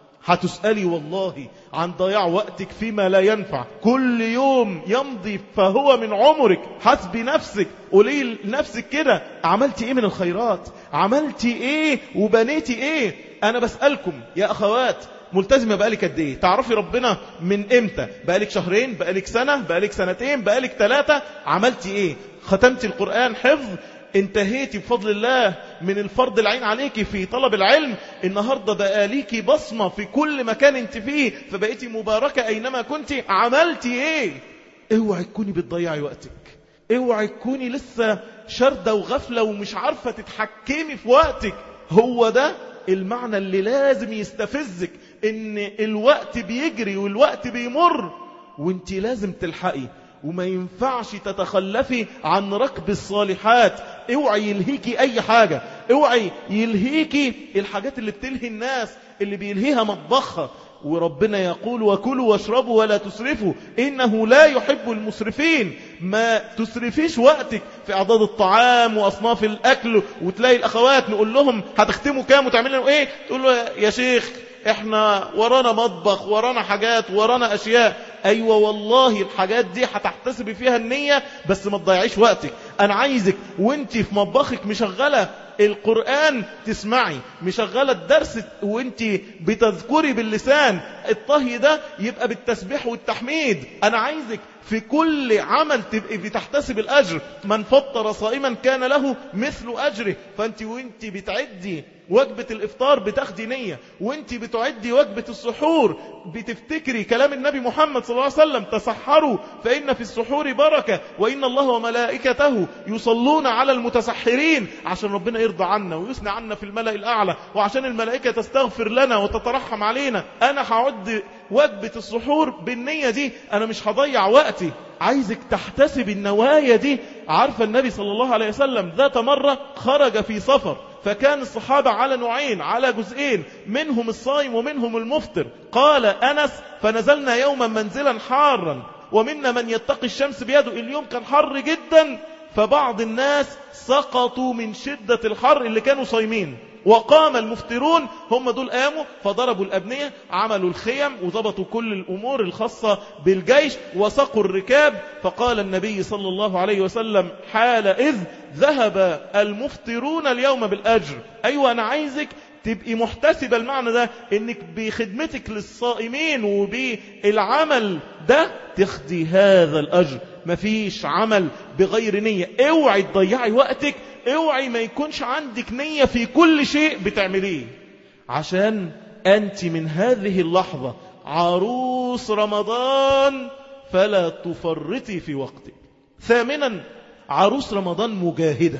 هتسألي والله عن ضياع وقتك فيما لا ينفع كل يوم يمضي فهو من عمرك حسبي نفسك قولي لنفسك كده عملتي ايه من الخيرات عملتي ايه وبنيتي ايه انا بسألكم يا اخوات ملتزمة بقالك قد ايه تعرفي ربنا من امتى بقالك شهرين بقالك سنة بقالك سنتين بقالك ثلاثة عملتي ايه ختمتي القرآن حفظ انتهيتي بفضل الله من الفرض العين عليك في طلب العلم النهاردة بقى ليكي بصمة في كل مكان انت فيه فبقيتي مباركة اينما كنت عملتي ايه اوعي تكوني بتضيعي وقتك اوعي تكوني لسه شردة وغفلة ومش عارفة تتحكمي في وقتك هو ده المعنى اللي لازم يستفزك ان الوقت بيجري والوقت بيمر وانت لازم تلحقي وما ينفعش تتخلفي عن ركب الصالحات اوعي يلهيكي اي حاجة اوعي يلهيكي الحاجات اللي بتلهي الناس اللي بيلهيها مطبخها وربنا يقول وكلوا واشربوا ولا تسرفوا إنه لا يحب المسرفين ما تسرفيش وقتك في أعداد الطعام وأصناف الأكل وتلاقي الأخوات نقول لهم هتختموا كام وتعملوا إيه تقول له يا شيخ احنا ورانا مطبخ ورانا حاجات ورانا اشياء ايوه والله الحاجات دي هتحتسبي فيها النية بس ما تضيعيش وقتك انا عايزك وانت في مطبخك مشغلة القرآن تسمعي مشغلة الدرس وانت بتذكري باللسان الطهي ده يبقى بالتسبيح والتحميد انا عايزك في كل عمل تبقي بتحتسب الأجر من فطر صائما كان له مثل أجره فانت وانت بتعدي وجبة الإفطار بتاخدي نية وانت بتعدي وجبة السحور بتفتكري كلام النبي محمد صلى الله عليه وسلم تسحروا فإن في السحور بركة وإن الله وملائكته يصلون على المتسحرين عشان ربنا يرضى عنا ويثنى عنا في الملأ الأعلى وعشان الملائكة تستغفر لنا وتترحم علينا أنا هعد وجبة السحور بالنية دي أنا مش هضيع وقتي عايزك تحتسب النوايا دي عارفة النبي صلى الله عليه وسلم ذات مرة خرج في سفر فكان الصحابة على نوعين على جزئين منهم الصائم ومنهم المفطر قال أنس فنزلنا يوما منزلا حارا ومنا من يتقي الشمس بيده اليوم كان حر جدا فبعض الناس سقطوا من شدة الحر اللي كانوا صايمين وقام المفترون هم دول قاموا فضربوا الأبنية عملوا الخيم وضبطوا كل الأمور الخاصة بالجيش وسقوا الركاب فقال النبي صلى الله عليه وسلم حال إذ ذهب المفترون اليوم بالأجر أيوة أنا عايزك تبقي محتسبة المعنى ده انك بخدمتك للصائمين وبالعمل ده تخدي هذا الأجر مفيش عمل بغير نية اوعي تضيعي وقتك اوعي ما يكونش عندك نية في كل شيء بتعمليه عشان أنت من هذه اللحظة عروس رمضان فلا تفرطي في وقتك ثامنا عروس رمضان مجاهدة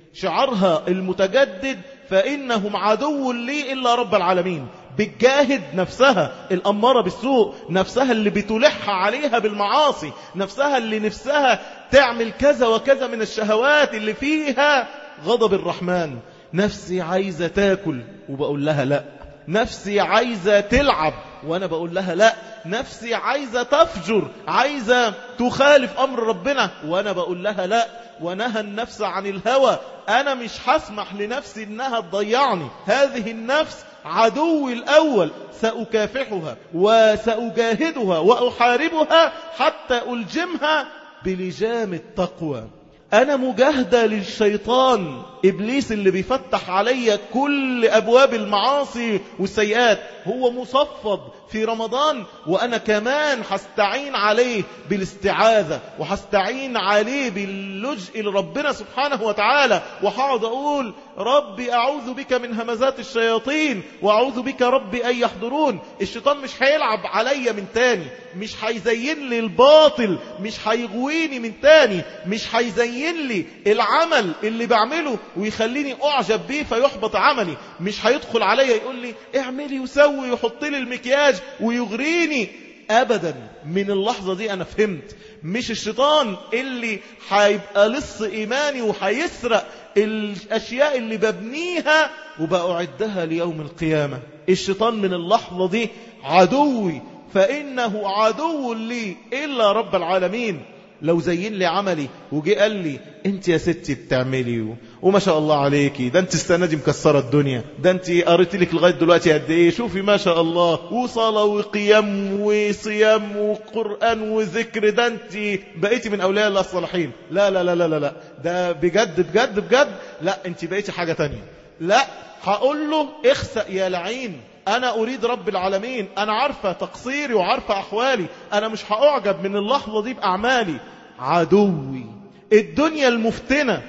شعارها المتجدد فإنهم عدو لي إلا رب العالمين بتجاهد نفسها الأمارة بالسوء نفسها اللي بتلح عليها بالمعاصي نفسها اللي نفسها تعمل كذا وكذا من الشهوات اللي فيها غضب الرحمن نفسي عايزة تاكل وبقول لها لا نفسي عايزة تلعب وأنا بقول لها لا نفسي عايزة تفجر عايزة تخالف أمر ربنا وأنا بقول لها لا ونهى النفس عن الهوى أنا مش هسمح لنفسي إنها تضيعني هذه النفس عدوي الأول سأكافحها وسأجاهدها وأحاربها حتى ألجمها بلجام التقوى أنا مجاهدة للشيطان إبليس اللي بيفتح علي كل أبواب المعاصي والسيئات هو مصفد في رمضان وأنا كمان هستعين عليه بالاستعاذة وهستعين عليه باللجء لربنا سبحانه وتعالى وهقعد أقول ربي أعوذ بك من همزات الشياطين وأعوذ بك ربي أن يحضرون الشيطان مش هيلعب عليا من تاني مش هيزين لي الباطل مش هيغويني من تاني مش هيزين لي العمل اللي بعمله ويخليني أعجب بيه فيحبط عملي مش هيدخل عليا يقول لي اعملي وسوي ويحط لي المكياج ويغريني أبدا من اللحظة دي أنا فهمت مش الشيطان اللي هيبقى لص إيماني وهيسرق الأشياء اللي ببنيها وبأعدها ليوم القيامة الشيطان من اللحظة دي عدوي فإنه عدو لي إلا رب العالمين لو زين لي عملي وجي قال لي انت يا ستي بتعملي وما شاء الله عليكي ده انت السنه دي مكسره الدنيا ده انت قريت لك لغايه دلوقتي قد ايه شوفي ما شاء الله وصلاه وقيام وصيام وقران وذكر ده انت بقيتي من اولياء الله الصالحين لا لا لا لا لا, لا. ده بجد بجد بجد لا انت بقيتي حاجه تانية لا هقول له اخسأ يا لعين أنا أريد رب العالمين أنا عارفة تقصيري وعارفة أحوالي أنا مش هأعجب من اللحظة دي بأعمالي عدوي الدنيا المفتنة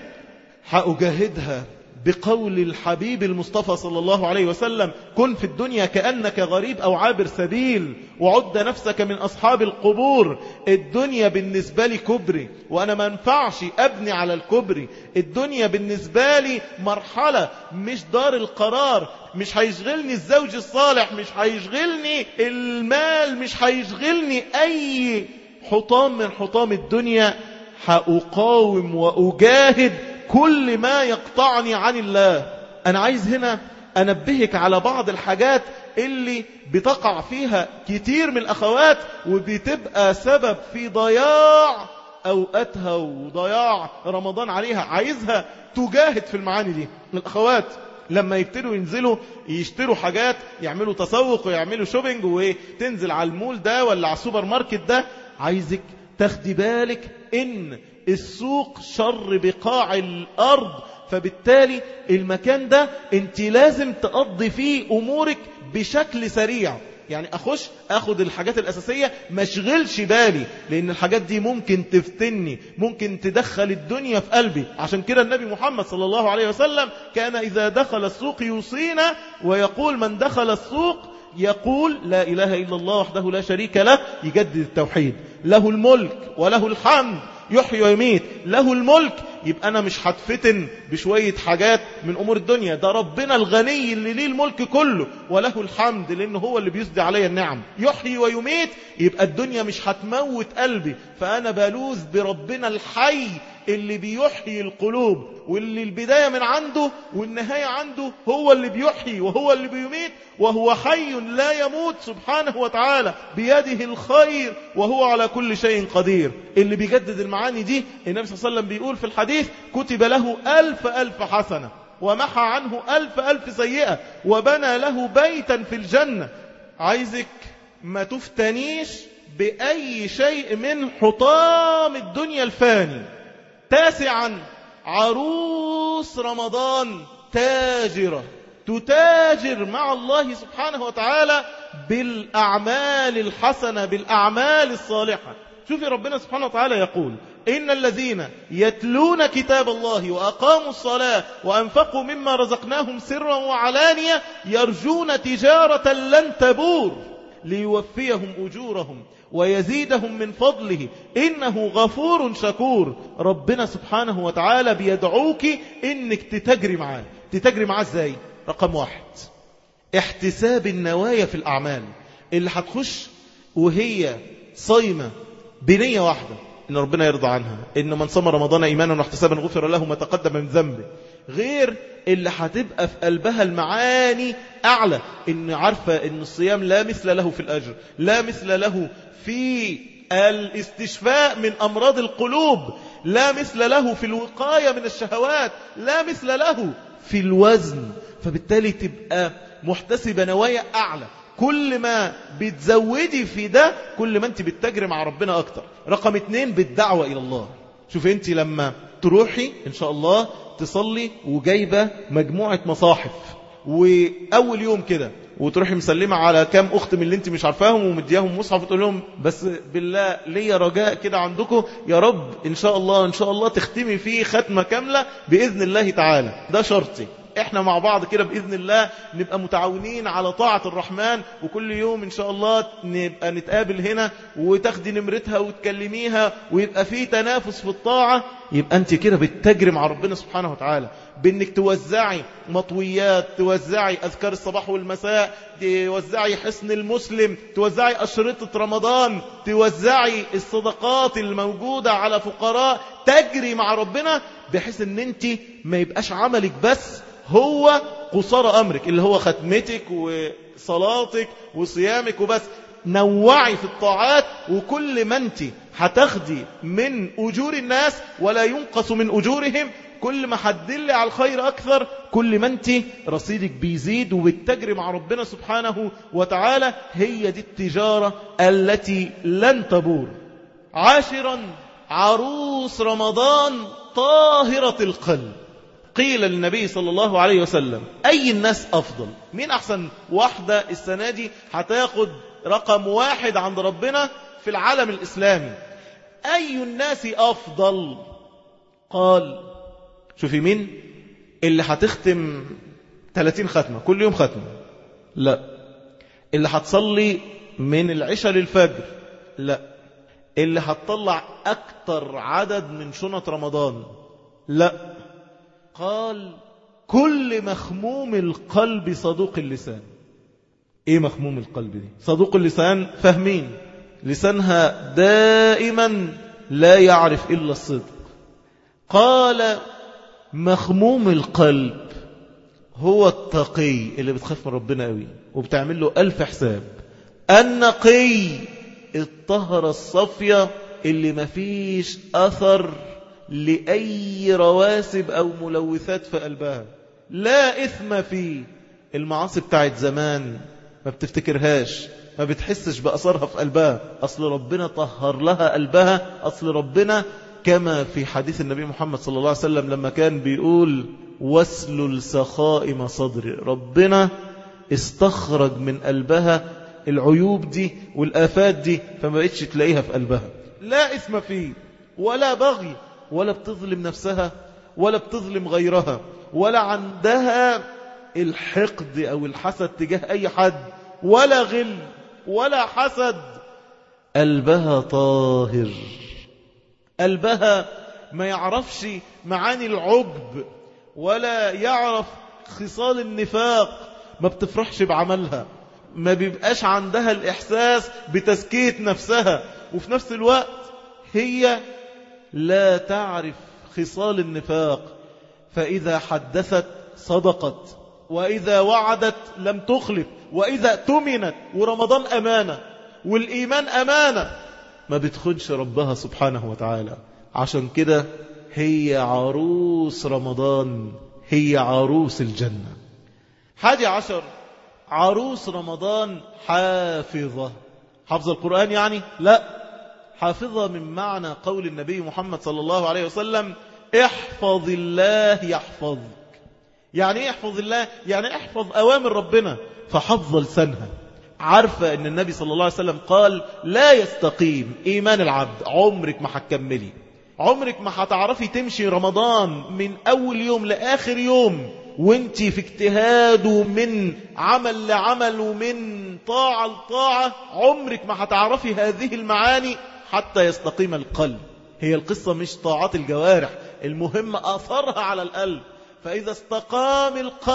هأجاهدها بقول الحبيب المصطفى صلى الله عليه وسلم كن في الدنيا كأنك غريب أو عابر سبيل وعد نفسك من أصحاب القبور الدنيا بالنسبة لي كبري وأنا ما انفعش أبني على الكبري الدنيا بالنسبة لي مرحلة مش دار القرار مش هيشغلني الزوج الصالح مش هيشغلني المال مش هيشغلني أي حطام من حطام الدنيا هأقاوم وأجاهد كل ما يقطعني عن الله أنا عايز هنا أنبهك على بعض الحاجات اللي بتقع فيها كتير من الأخوات وبتبقى سبب في ضياع أوقاتها وضياع رمضان عليها عايزها تجاهد في المعاني دي الأخوات لما يبتدوا ينزلوا يشتروا حاجات يعملوا تسوق ويعملوا شوبينج وتنزل على المول ده ولا على السوبر ماركت ده عايزك تاخدي بالك ان السوق شر بقاع الارض فبالتالي المكان ده انت لازم تقضي فيه امورك بشكل سريع يعني اخش اخد الحاجات الاساسيه ما اشغلش بالي لان الحاجات دي ممكن تفتني ممكن تدخل الدنيا في قلبي عشان كده النبي محمد صلى الله عليه وسلم كان اذا دخل السوق يوصينا ويقول من دخل السوق يقول لا إله إلا الله وحده لا شريك له يجدد التوحيد له الملك وله الحمد يحيي ويميت له الملك يبقى أنا مش هتفتن بشوية حاجات من أمور الدنيا ده ربنا الغني اللي ليه الملك كله وله الحمد لأنه هو اللي بيسدي علي النعم يحيي ويميت يبقى الدنيا مش هتموت قلبي فأنا بلوذ بربنا الحي اللي بيحيي القلوب واللي البداية من عنده والنهاية عنده هو اللي بيحيي وهو اللي بيميت وهو حي لا يموت سبحانه وتعالى بيده الخير وهو على كل شيء قدير اللي بيجدد المعاني دي النبي صلى الله عليه وسلم بيقول في الحديث كتب له ألف ألف حسنة ومحى عنه ألف ألف سيئة وبنى له بيتا في الجنة عايزك ما تفتنيش بأي شيء من حطام الدنيا الفاني تاسعا عروس رمضان تاجرة تتاجر مع الله سبحانه وتعالى بالأعمال الحسنة بالأعمال الصالحة شوفي ربنا سبحانه وتعالى يقول إن الذين يتلون كتاب الله وأقاموا الصلاة وأنفقوا مما رزقناهم سرا وعلانية يرجون تجارة لن تبور ليوفيهم أجورهم ويزيدهم من فضله إنه غفور شكور ربنا سبحانه وتعالى بيدعوك إنك تتجري معاه تتجري معاه ازاي رقم واحد احتساب النوايا في الأعمال اللي هتخش وهي صايمة بنية واحدة إن ربنا يرضى عنها إن من صام رمضان إيمانا واحتسابا غفر له ما تقدم من ذنبه غير اللي هتبقى في قلبها المعاني أعلى إن عارفة إن الصيام لا مثل له في الأجر لا مثل له في الاستشفاء من أمراض القلوب لا مثل له في الوقاية من الشهوات لا مثل له في الوزن فبالتالي تبقى محتسبة نوايا أعلى كل ما بتزودي في ده كل ما انت بتجري مع ربنا أكتر رقم اتنين بالدعوة إلى الله شوف انت لما تروحي إن شاء الله تصلي وجايبة مجموعة مصاحف وأول يوم كده وتروحي مسلمة على كام أخت من اللي انت مش عارفاهم ومدياهم مصحف وتقول لهم بس بالله ليا رجاء كده عندكم يا رب إن شاء الله إن شاء الله تختمي فيه ختمة كاملة بإذن الله تعالى ده شرطي احنا مع بعض كده بإذن الله نبقى متعاونين على طاعة الرحمن وكل يوم إن شاء الله نبقى نتقابل هنا وتاخدي نمرتها وتكلميها ويبقى في تنافس في الطاعة يبقى أنت كده بتجري مع ربنا سبحانه وتعالى بأنك توزعي مطويات توزعي أذكار الصباح والمساء توزعي حسن المسلم توزعي أشرطة رمضان توزعي الصدقات الموجودة على فقراء تجري مع ربنا بحيث أن أنت ما يبقاش عملك بس هو قصار أمرك اللي هو ختمتك وصلاتك وصيامك وبس نوعي في الطاعات وكل ما انت هتاخدي من أجور الناس ولا ينقص من أجورهم كل ما هتدل على الخير أكثر كل ما انت رصيدك بيزيد وبتجري مع ربنا سبحانه وتعالى هي دي التجارة التي لن تبور عاشرا عروس رمضان طاهرة القلب قيل للنبي صلى الله عليه وسلم أي الناس أفضل مين أحسن واحدة السنة دي هتاخد رقم واحد عند ربنا في العالم الإسلامي أي الناس أفضل قال شوفي مين اللي هتختم 30 ختمة كل يوم ختمة لا اللي هتصلي من العشاء للفجر لا اللي هتطلع أكتر عدد من شنط رمضان لا قال كل مخموم القلب صدوق اللسان ايه مخموم القلب دي صدوق اللسان فاهمين لسانها دائما لا يعرف إلا الصدق قال مخموم القلب هو التقي اللي بتخاف من ربنا قوي وبتعمل له ألف حساب النقي الطهرة الصفية اللي مفيش أثر لأي رواسب أو ملوثات في قلبها لا إثم فيه المعاصي بتاعت زمان ما بتفتكرهاش ما بتحسش بأثرها في قلبها أصل ربنا طهر لها قلبها أصل ربنا كما في حديث النبي محمد صلى الله عليه وسلم لما كان بيقول واسلل سخائم صدري ربنا استخرج من قلبها العيوب دي والآفات دي فما بقتش تلاقيها في قلبها لا إثم فيه ولا بغي ولا بتظلم نفسها ولا بتظلم غيرها ولا عندها الحقد أو الحسد تجاه أي حد ولا غل ولا حسد قلبها طاهر قلبها ما يعرفش معاني العجب ولا يعرف خصال النفاق ما بتفرحش بعملها ما بيبقاش عندها الإحساس بتزكية نفسها وفي نفس الوقت هي لا تعرف خصال النفاق فإذا حدثت صدقت وإذا وعدت لم تخلف وإذا تمنت ورمضان أمانة والإيمان أمانة ما بتخدش ربها سبحانه وتعالى عشان كده هي عروس رمضان هي عروس الجنة حادي عشر عروس رمضان حافظة حفظ القرآن يعني لا حافظة من معنى قول النبي محمد صلى الله عليه وسلم احفظ الله يحفظك يعني ايه احفظ الله يعني احفظ أوامر ربنا فحفظ لسانها عارفة ان النبي صلى الله عليه وسلم قال لا يستقيم ايمان العبد عمرك ما هتكملي عمرك ما هتعرفي تمشي رمضان من اول يوم لاخر يوم وانت في اجتهاد ومن عمل لعمل ومن طاعة لطاعة عمرك ما هتعرفي هذه المعاني حتى يستقيم القلب هي القصة مش طاعات الجوارح المهم أثرها على القلب فإذا استقام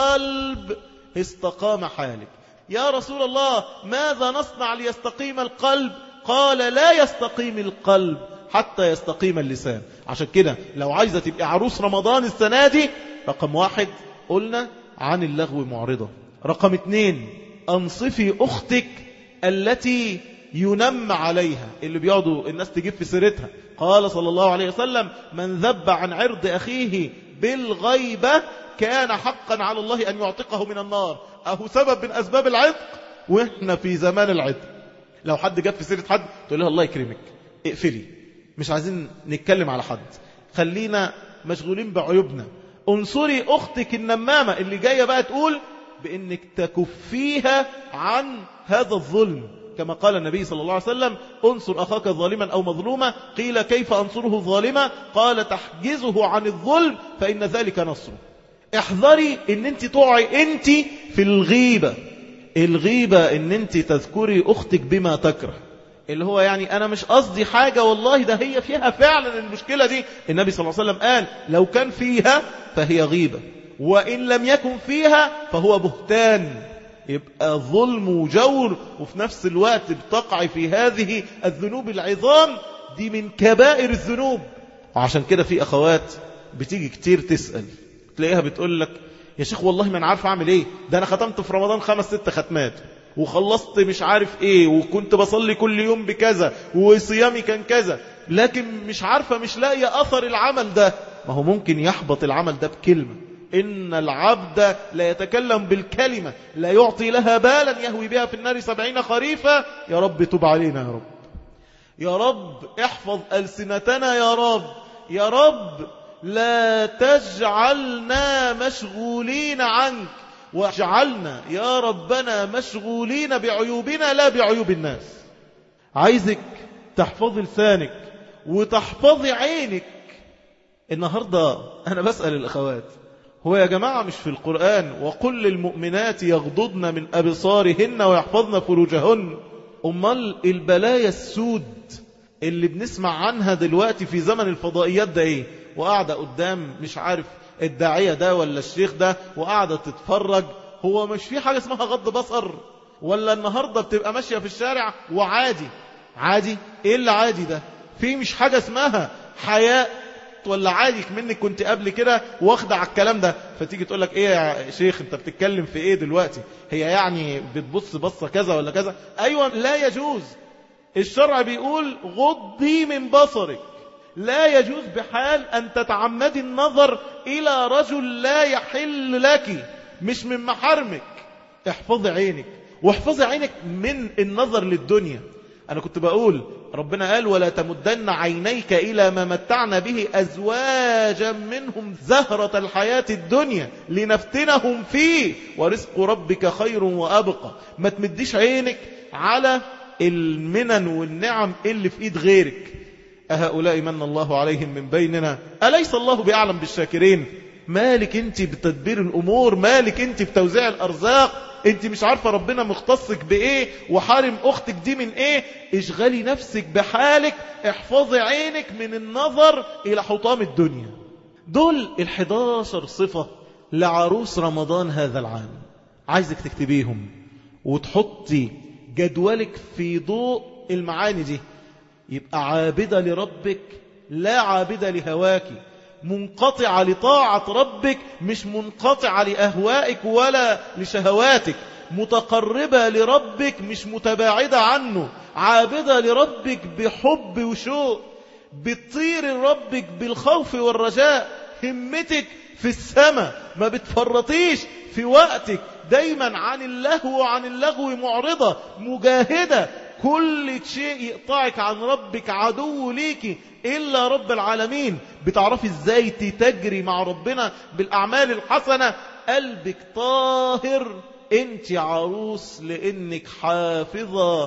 القلب استقام حالك يا رسول الله ماذا نصنع ليستقيم القلب قال لا يستقيم القلب حتى يستقيم اللسان عشان كده لو عايزة تبقى عروس رمضان السنة دي رقم واحد قلنا عن اللغو معرضة رقم اتنين أنصفي أختك التي ينم عليها اللي بيقعدوا الناس تجيب في سيرتها قال صلى الله عليه وسلم من ذب عن عرض أخيه بالغيبة كان حقا على الله أن يعتقه من النار أهو سبب من أسباب العتق وإحنا في زمان العتق لو حد جاب في سيرة حد تقول له الله يكرمك اقفلي مش عايزين نتكلم على حد خلينا مشغولين بعيوبنا انصري أختك النمامة اللي جاية بقى تقول بأنك تكفيها عن هذا الظلم كما قال النبي صلى الله عليه وسلم انصر أخاك ظالما أو مظلوما قيل كيف أنصره ظالما قال تحجزه عن الظلم فإن ذلك نصره احذري ان انت تقعي انت في الغيبة الغيبة ان انت تذكري اختك بما تكره اللي هو يعني انا مش قصدي حاجة والله ده هي فيها فعلا المشكلة دي النبي صلى الله عليه وسلم قال لو كان فيها فهي غيبة وإن لم يكن فيها فهو بهتان يبقى ظلم وجور وفي نفس الوقت بتقع في هذه الذنوب العظام دي من كبائر الذنوب وعشان كده في أخوات بتيجي كتير تسأل تلاقيها بتقول لك يا شيخ والله ما انا عارف اعمل ايه ده انا ختمت في رمضان خمس ست ختمات وخلصت مش عارف ايه وكنت بصلي كل يوم بكذا وصيامي كان كذا لكن مش عارفة مش لاقية أثر العمل ده ما هو ممكن يحبط العمل ده بكلمة إن العبد لا يتكلم بالكلمة لا يعطي لها بالا يهوي بها في النار سبعين خريفة يا رب تب علينا يا رب يا رب احفظ ألسنتنا يا رب يا رب لا تجعلنا مشغولين عنك واجعلنا يا ربنا مشغولين بعيوبنا لا بعيوب الناس عايزك تحفظي لسانك وتحفظي عينك النهاردة أنا بسأل الأخوات هو يا جماعة مش في القرآن وقل للمؤمنات يغضضن من أبصارهن ويحفظن فروجهن أمال البلايا السود اللي بنسمع عنها دلوقتي في زمن الفضائيات ده ايه وقاعدة قدام مش عارف الداعية ده ولا الشيخ ده وقاعدة تتفرج هو مش في حاجة اسمها غض بصر ولا النهاردة بتبقى ماشية في الشارع وعادي عادي ايه اللي عادي ده في مش حاجة اسمها حياء ولا عادي منك كنت قبل كده واخدة على الكلام ده فتيجي تقول لك ايه يا شيخ انت بتتكلم في ايه دلوقتي هي يعني بتبص بصة كذا ولا كذا ايوه لا يجوز الشرع بيقول غضي من بصرك لا يجوز بحال أن تتعمدي النظر إلى رجل لا يحل لك مش من محارمك احفظي عينك واحفظي عينك من النظر للدنيا أنا كنت بقول ربنا قال ولا تمدن عينيك إلى ما متعنا به أزواجا منهم زهرة الحياة الدنيا لنفتنهم فيه ورزق ربك خير وأبقى ما تمديش عينك على المنن والنعم اللي في إيد غيرك أهؤلاء من الله عليهم من بيننا أليس الله بأعلم بالشاكرين مالك انت بتدبير الأمور مالك انت بتوزيع الأرزاق انت مش عارفة ربنا مختصك بإيه وحارم أختك دي من إيه اشغلي نفسك بحالك احفظي عينك من النظر إلى حطام الدنيا دول الحداشر صفة لعروس رمضان هذا العام عايزك تكتبيهم وتحطي جدولك في ضوء المعاني دي يبقى عابدة لربك لا عابدة لهواك منقطعة لطاعة ربك مش منقطعة لأهوائك ولا لشهواتك متقربة لربك مش متباعدة عنه عابدة لربك بحب وشوق بتطير لربك بالخوف والرجاء همتك في السماء ما بتفرطيش في وقتك دايما عن اللهو وعن اللغو معرضة مجاهدة كل شيء يقطعك عن ربك عدو ليكي إلا رب العالمين بتعرفي ازاي تتجري مع ربنا بالأعمال الحسنة قلبك طاهر انت عروس لانك حافظة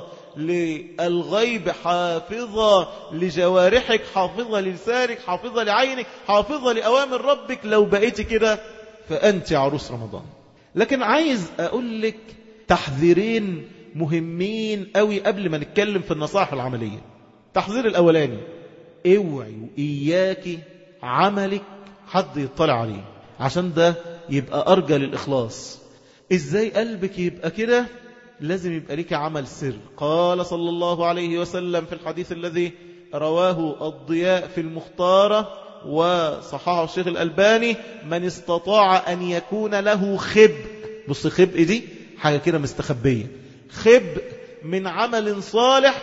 للغيب حافظة لجوارحك حافظة للسانك حافظة لعينك حافظة لأوامر ربك لو بقيت كده فأنت عروس رمضان لكن عايز أقول لك تحذيرين مهمين قوي قبل ما نتكلم في النصائح العملية تحذير الأولاني اوعي وإياكي عملك حد يطلع عليه عشان ده يبقى أرجى للإخلاص إزاي قلبك يبقى كده لازم يبقى لك عمل سر قال صلى الله عليه وسلم في الحديث الذي رواه الضياء في المختارة وصححه الشيخ الألباني من استطاع أن يكون له خب بص خب دي حاجة كده مستخبية خب من عمل صالح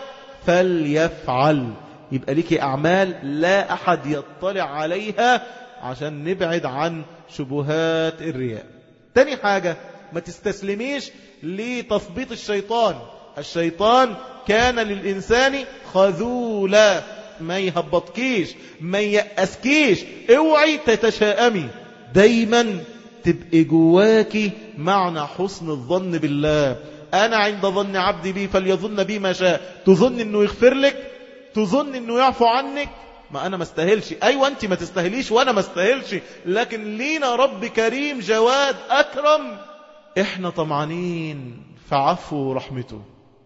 فليفعل يبقى لك أعمال لا أحد يطلع عليها عشان نبعد عن شبهات الرياء تاني حاجة ما تستسلميش لتثبيط الشيطان الشيطان كان للإنسان خذولا ما يهبطكيش ما يأسكيش اوعي تتشائمي دايما تبقي جواكي معنى حسن الظن بالله أنا عند ظن عبدي بي فليظن بي ما شاء تظن أنه يغفر لك تظن أنه يعفو عنك ما أنا ما استاهلش أيوة أنت ما تستاهليش وأنا ما استاهلش لكن لينا رب كريم جواد أكرم احنا طمعانين في عفو ورحمته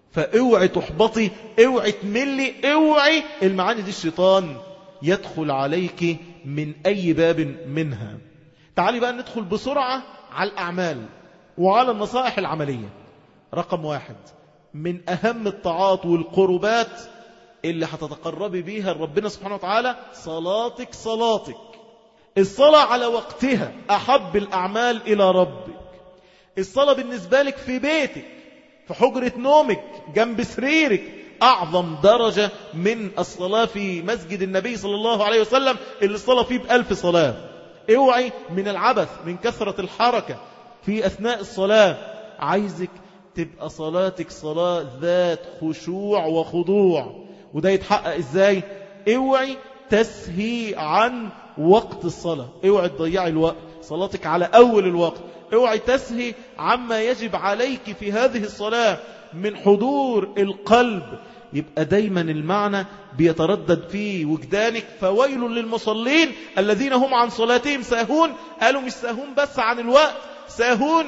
فاوعي تحبطي اوعي تملي اوعي المعاني دي الشيطان يدخل عليك من اي باب منها تعالي بقى ندخل بسرعة على الأعمال وعلى النصائح العملية رقم واحد من أهم الطاعات والقربات اللي هتتقربي بيها لربنا سبحانه وتعالى صلاتك صلاتك الصلاة على وقتها أحب الأعمال إلى ربك الصلاة بالنسبة لك في بيتك في حجرة نومك جنب سريرك أعظم درجة من الصلاة في مسجد النبي صلى الله عليه وسلم اللي الصلاة فيه بألف صلاة اوعي من العبث من كثرة الحركة في أثناء الصلاة عايزك تبقى صلاتك صلاة ذات خشوع وخضوع وده يتحقق ازاي اوعي تسهي عن وقت الصلاة اوعي تضيعي الوقت صلاتك على أول الوقت اوعي تسهي عما يجب عليك في هذه الصلاة من حضور القلب يبقى دايما المعنى بيتردد في وجدانك فويل للمصلين الذين هم عن صلاتهم ساهون قالوا مش ساهون بس عن الوقت ساهون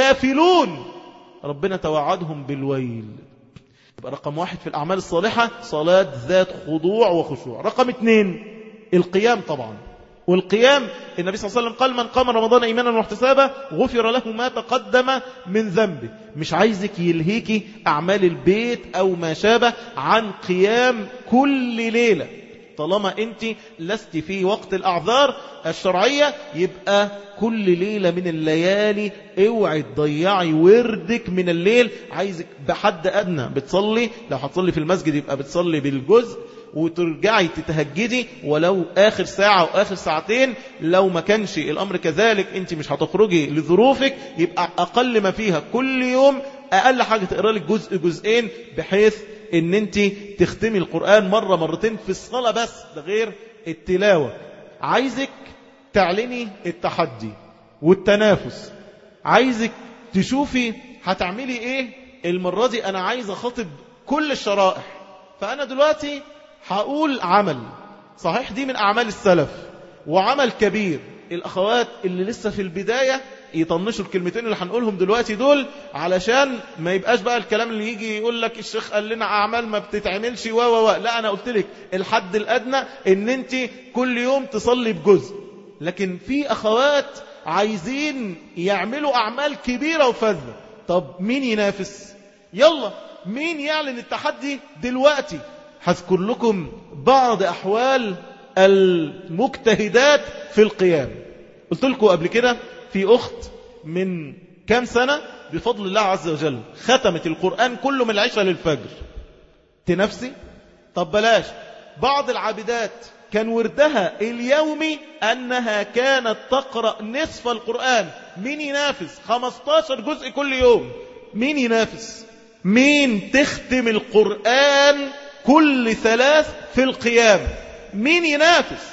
غافلون ربنا توعدهم بالويل يبقى رقم واحد في الأعمال الصالحة صلاة ذات خضوع وخشوع رقم اثنين القيام طبعا والقيام النبي صلى الله عليه وسلم قال من قام رمضان إيمانا واحتسابا غفر له ما تقدم من ذنبه مش عايزك يلهيكي أعمال البيت أو ما شابه عن قيام كل ليلة طالما أنت لست في وقت الأعذار الشرعية يبقى كل ليلة من الليالي اوعي تضيعي وردك من الليل عايزك بحد أدنى بتصلي لو هتصلي في المسجد يبقى بتصلي بالجزء وترجعي تتهجدي ولو آخر ساعة أو آخر ساعتين لو ما كانش الأمر كذلك أنت مش هتخرجي لظروفك يبقى أقل ما فيها كل يوم أقل حاجة تقرأ لك جزء جزئين بحيث أن أنت تختمي القرآن مرة مرتين في الصلاة بس ده غير التلاوة عايزك تعلني التحدي والتنافس عايزك تشوفي هتعملي ايه المرة دي انا عايز اخاطب كل الشرائح فانا دلوقتي هقول عمل صحيح دي من أعمال السلف وعمل كبير الأخوات اللي لسه في البداية يطنشوا الكلمتين اللي هنقولهم دلوقتي دول علشان ما يبقاش بقى الكلام اللي يجي يقول لك الشيخ قال لنا أعمال ما بتتعملش و و لا أنا قلت لك الحد الأدنى إن أنت كل يوم تصلي بجزء لكن في أخوات عايزين يعملوا أعمال كبيرة وفذة طب مين ينافس يلا مين يعلن التحدي دلوقتي هذكر لكم بعض أحوال المجتهدات في القيام قلت لكم قبل كده في أخت من كام سنة بفضل الله عز وجل ختمت القرآن كله من العشاء للفجر تنفسي طب بلاش بعض العابدات كان وردها اليومي أنها كانت تقرأ نصف القرآن مين ينافس 15 جزء كل يوم مين ينافس مين تختم القرآن كل ثلاث في القيام مين ينافس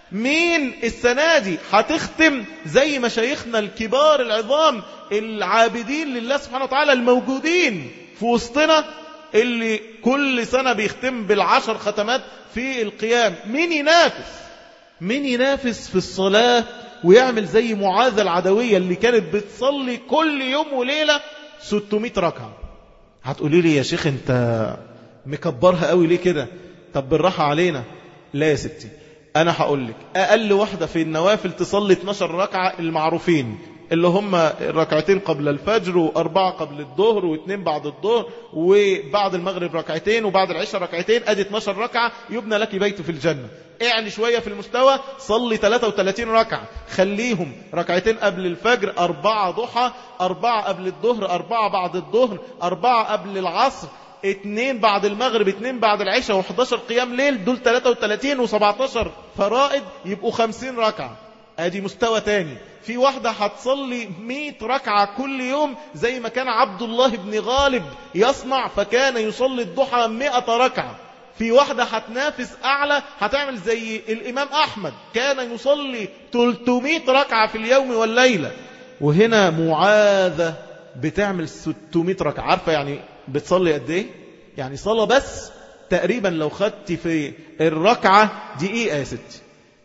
مين السنة دي هتختم زي مشايخنا الكبار العظام العابدين لله سبحانه وتعالى الموجودين في وسطنا اللي كل سنة بيختم بالعشر ختمات في القيام مين ينافس مين ينافس في الصلاة ويعمل زي معاذ العدوية اللي كانت بتصلي كل يوم وليلة 600 ركعة هتقولي لي يا شيخ انت مكبرها قوي ليه كده طب بالراحة علينا لا يا ستي انا هقول لك اقل واحدة في النوافل تصلي 12 ركعة المعروفين اللي هم ركعتين قبل الفجر وأربعة قبل الظهر واثنين بعد الظهر وبعد المغرب ركعتين وبعد العشاء ركعتين أدي 12 ركعة يبنى لك بيت في الجنة اعلي شوية في المستوى صلي 33 ركعة خليهم ركعتين قبل الفجر أربعة ضحى أربعة قبل الظهر أربعة بعد الظهر أربعة قبل العصر اتنين بعد المغرب اتنين بعد العشاء و11 قيام ليل دول 33 و17 فرائض يبقوا 50 ركعة ادي مستوى تاني في واحدة هتصلي 100 ركعة كل يوم زي ما كان عبد الله بن غالب يصنع فكان يصلي الضحى 100 ركعة في واحدة هتنافس أعلى هتعمل زي الإمام أحمد كان يصلي 300 ركعة في اليوم والليلة وهنا معاذة بتعمل 600 ركعة عارفة يعني بتصلي قد ايه يعني صلاة بس تقريبا لو خدت في الركعة دقيقة يا ستي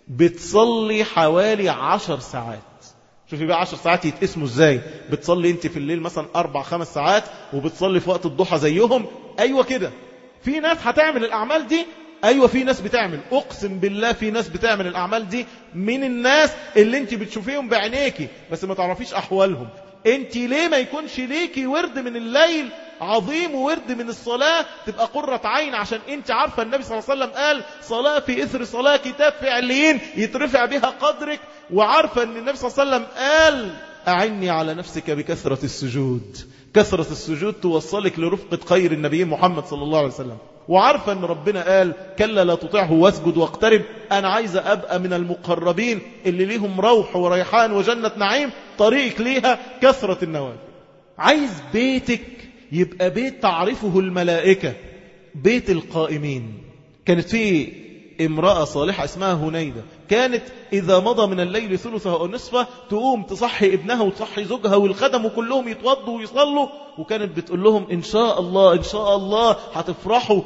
بتصلي حوالي عشر ساعات شوفي بقى عشر ساعات يتقسموا ازاي بتصلي انت في الليل مثلا اربع خمس ساعات وبتصلي في وقت الضحى زيهم ايوه كده في ناس هتعمل الاعمال دي ايوه في ناس بتعمل اقسم بالله في ناس بتعمل الاعمال دي من الناس اللي انت بتشوفيهم بعينيكي بس ما تعرفيش احوالهم انت ليه ما يكونش ليكي ورد من الليل عظيم وورد من الصلاة تبقى قرة عين عشان انت عارفة النبي صلى الله عليه وسلم قال صلاة في اثر صلاة كتاب فعليين يترفع بها قدرك وعارفة ان النبي صلى الله عليه وسلم قال أعني على نفسك بكثرة السجود كثرة السجود توصلك لرفقة خير النبي محمد صلى الله عليه وسلم وعارفة ان ربنا قال كلا لا تطيعه واسجد واقترب انا عايزة ابقى من المقربين اللي ليهم روح وريحان وجنة نعيم طريق ليها كثرة النوافل عايز بيتك يبقى بيت تعرفه الملائكة بيت القائمين كانت في امرأة صالحة اسمها هنيدة كانت إذا مضى من الليل ثلثه أو نصفه تقوم تصحي ابنها وتصحي زوجها والخدم كلهم يتوضوا ويصلوا وكانت بتقول لهم إن شاء الله إن شاء الله هتفرحوا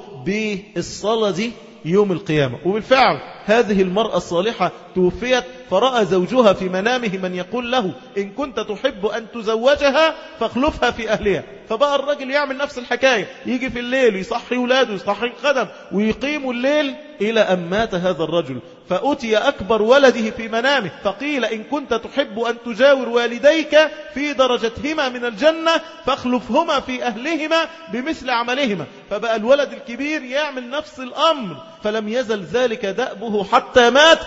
بالصلاة دي يوم القيامة وبالفعل هذه المرأة الصالحة توفيت فرأى زوجها في منامه من يقول له إن كنت تحب أن تزوجها فاخلفها في أهلها فبقى الرجل يعمل نفس الحكاية يجي في الليل يصحي ولاده يصحي الخدم ويقيم الليل إلى أن مات هذا الرجل فأتي أكبر ولده في منامه فقيل إن كنت تحب أن تجاور والديك في درجتهما من الجنة فاخلفهما في أهلهما بمثل عملهما فبقى الولد الكبير يعمل نفس الأمر فلم يزل ذلك دأبه حتى مات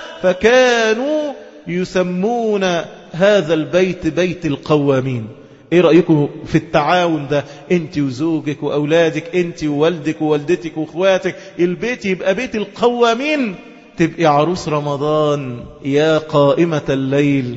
فكانوا يسمون هذا البيت بيت القوامين ايه رأيكم في التعاون ده انت وزوجك واولادك انت ووالدك ووالدتك واخواتك البيت يبقى بيت القوامين تبقي عروس رمضان يا قائمة الليل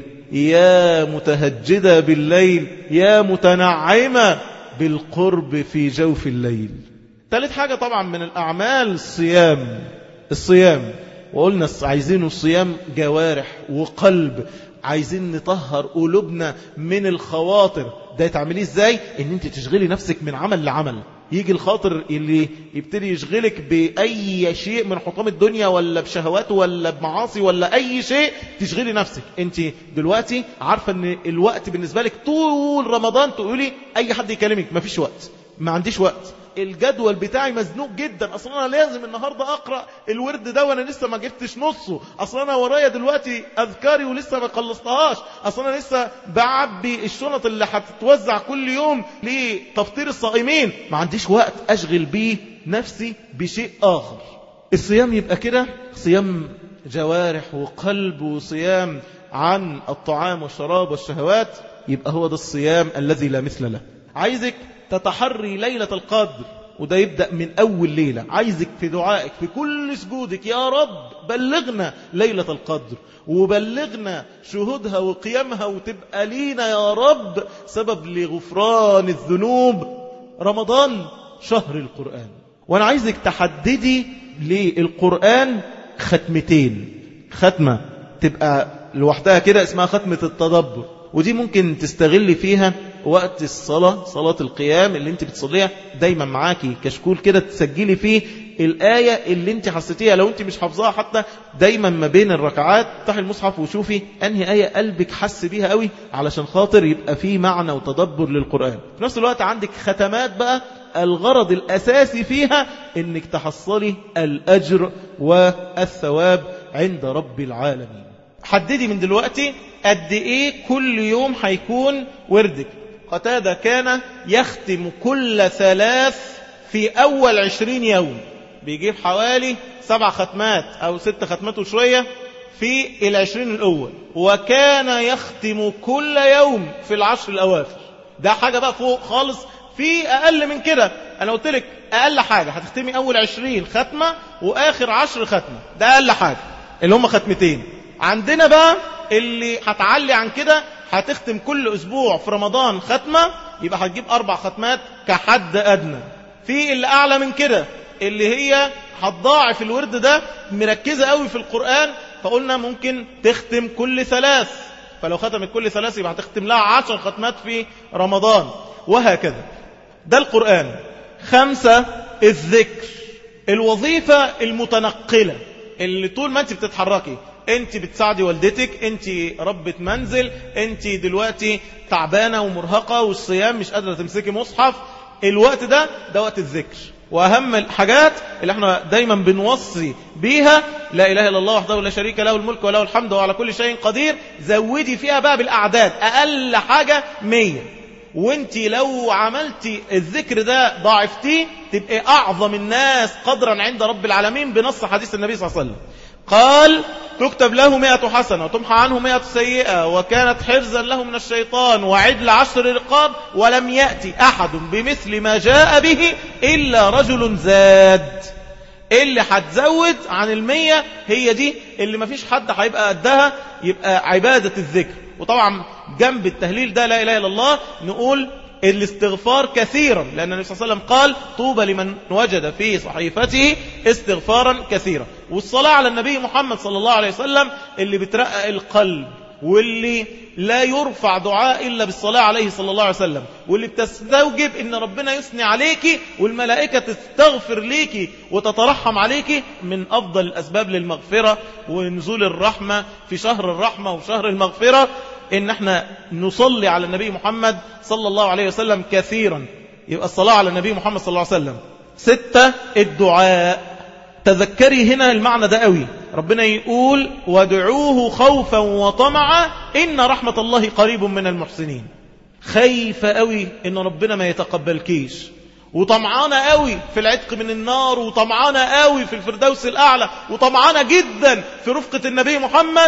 يا متهجدة بالليل يا متنعمة بالقرب في جوف الليل ثالث حاجة طبعا من الأعمال الصيام الصيام وقلنا عايزين الصيام جوارح وقلب عايزين نطهر قلوبنا من الخواطر ده تعمليه ازاي ان انت تشغلي نفسك من عمل لعمل يجي الخاطر اللي يبتدي يشغلك بأي شيء من حطام الدنيا ولا بشهوات ولا بمعاصي ولا أي شيء تشغلي نفسك انت دلوقتي عارفة ان الوقت بالنسبة لك طول رمضان تقولي أي حد يكلمك ما فيش وقت ما عنديش وقت الجدول بتاعي مزنوق جدا اصلا انا لازم النهارده اقرا الورد ده وانا لسه ما جبتش نصه اصلا انا ورايا دلوقتي اذكاري ولسه ما خلصتهاش اصلا انا لسه بعبي الشنط اللي هتتوزع كل يوم لتفطير الصائمين ما عنديش وقت اشغل بيه نفسي بشيء اخر الصيام يبقى كده صيام جوارح وقلب وصيام عن الطعام والشراب والشهوات يبقى هو ده الصيام الذي لا مثل له عايزك تتحري ليلة القدر وده يبدأ من أول ليلة عايزك في دعائك في كل سجودك يا رب بلغنا ليلة القدر وبلغنا شهودها وقيامها وتبقى لينا يا رب سبب لغفران الذنوب رمضان شهر القرآن وأنا عايزك تحددي للقرآن ختمتين ختمة تبقى لوحدها كده اسمها ختمة التدبر ودي ممكن تستغل فيها وقت الصلاة صلاة القيام اللي انت بتصليها دايما معاكي كشكول كده تسجلي فيه الآية اللي انت حسيتيها لو انت مش حافظاها حتى دايما ما بين الركعات افتحي المصحف وشوفي انهي آية قلبك حس بيها قوي علشان خاطر يبقى فيه معنى وتدبر للقرآن في نفس الوقت عندك ختمات بقى الغرض الأساسي فيها انك تحصلي الأجر والثواب عند رب العالمين حددي من دلوقتي قد ايه كل يوم هيكون وردك قتادة كان يختم كل ثلاث في أول عشرين يوم بيجيب حوالي سبع ختمات أو ست ختمات وشوية في العشرين الأول وكان يختم كل يوم في العشر الأواخر ده حاجة بقى فوق خالص في أقل من كده أنا قلت لك أقل حاجة هتختمي أول عشرين ختمة وآخر عشر ختمة ده أقل حاجة اللي هم ختمتين عندنا بقى اللي هتعلي عن كده هتختم كل أسبوع في رمضان ختمة يبقى هتجيب أربع ختمات كحد أدنى في اللي أعلى من كده اللي هي هتضاعف الورد ده مركزة قوي في القرآن فقلنا ممكن تختم كل ثلاث فلو ختمت كل ثلاث يبقى هتختم لها عشر ختمات في رمضان وهكذا ده القرآن خمسة الذكر الوظيفة المتنقلة اللي طول ما انت بتتحركي انت بتساعدي والدتك انت ربة منزل انت دلوقتي تعبانة ومرهقة والصيام مش قادرة تمسكي مصحف الوقت ده ده وقت الذكر وأهم الحاجات اللي احنا دايما بنوصي بيها لا إله إلا الله وحده لا شريك له الملك وله الحمد وعلى كل شيء قدير زودي فيها بقى بالأعداد أقل حاجة مية وانت لو عملتي الذكر ده ضاعفتيه تبقى أعظم الناس قدرا عند رب العالمين بنص حديث النبي صلى الله عليه وسلم قال تكتب له مئة حسنة وتمحى عنه مئة سيئة وكانت حرزا له من الشيطان وعدل عشر رقاب ولم يأتي أحد بمثل ما جاء به إلا رجل زاد اللي هتزود عن المية هي دي اللي مفيش حد هيبقى قدها يبقى عبادة الذكر وطبعا جنب التهليل ده لا إله إلا الله نقول الاستغفار كثيرا لأن النبي صلى الله عليه وسلم قال طوبى لمن وجد في صحيفته استغفارا كثيرا والصلاة على النبي محمد صلى الله عليه وسلم اللي بترقق القلب واللي لا يرفع دعاء إلا بالصلاة عليه صلى الله عليه وسلم واللي بتستوجب إن ربنا يثني عليك والملائكة تستغفر ليك وتترحم عليك من أفضل الأسباب للمغفرة ونزول الرحمة في شهر الرحمة وشهر المغفرة إن احنا نصلي على النبي محمد صلى الله عليه وسلم كثيرا يبقى الصلاة على النبي محمد صلى الله عليه وسلم ستة الدعاء تذكري هنا المعنى ده قوي ربنا يقول وادعوه خوفا وطمعا إن رحمة الله قريب من المحسنين خايفة قوي إن ربنا ما يتقبلكيش وطمعانة قوي في العتق من النار وطمعانة قوي في الفردوس الأعلى وطمعانة جدا في رفقة النبي محمد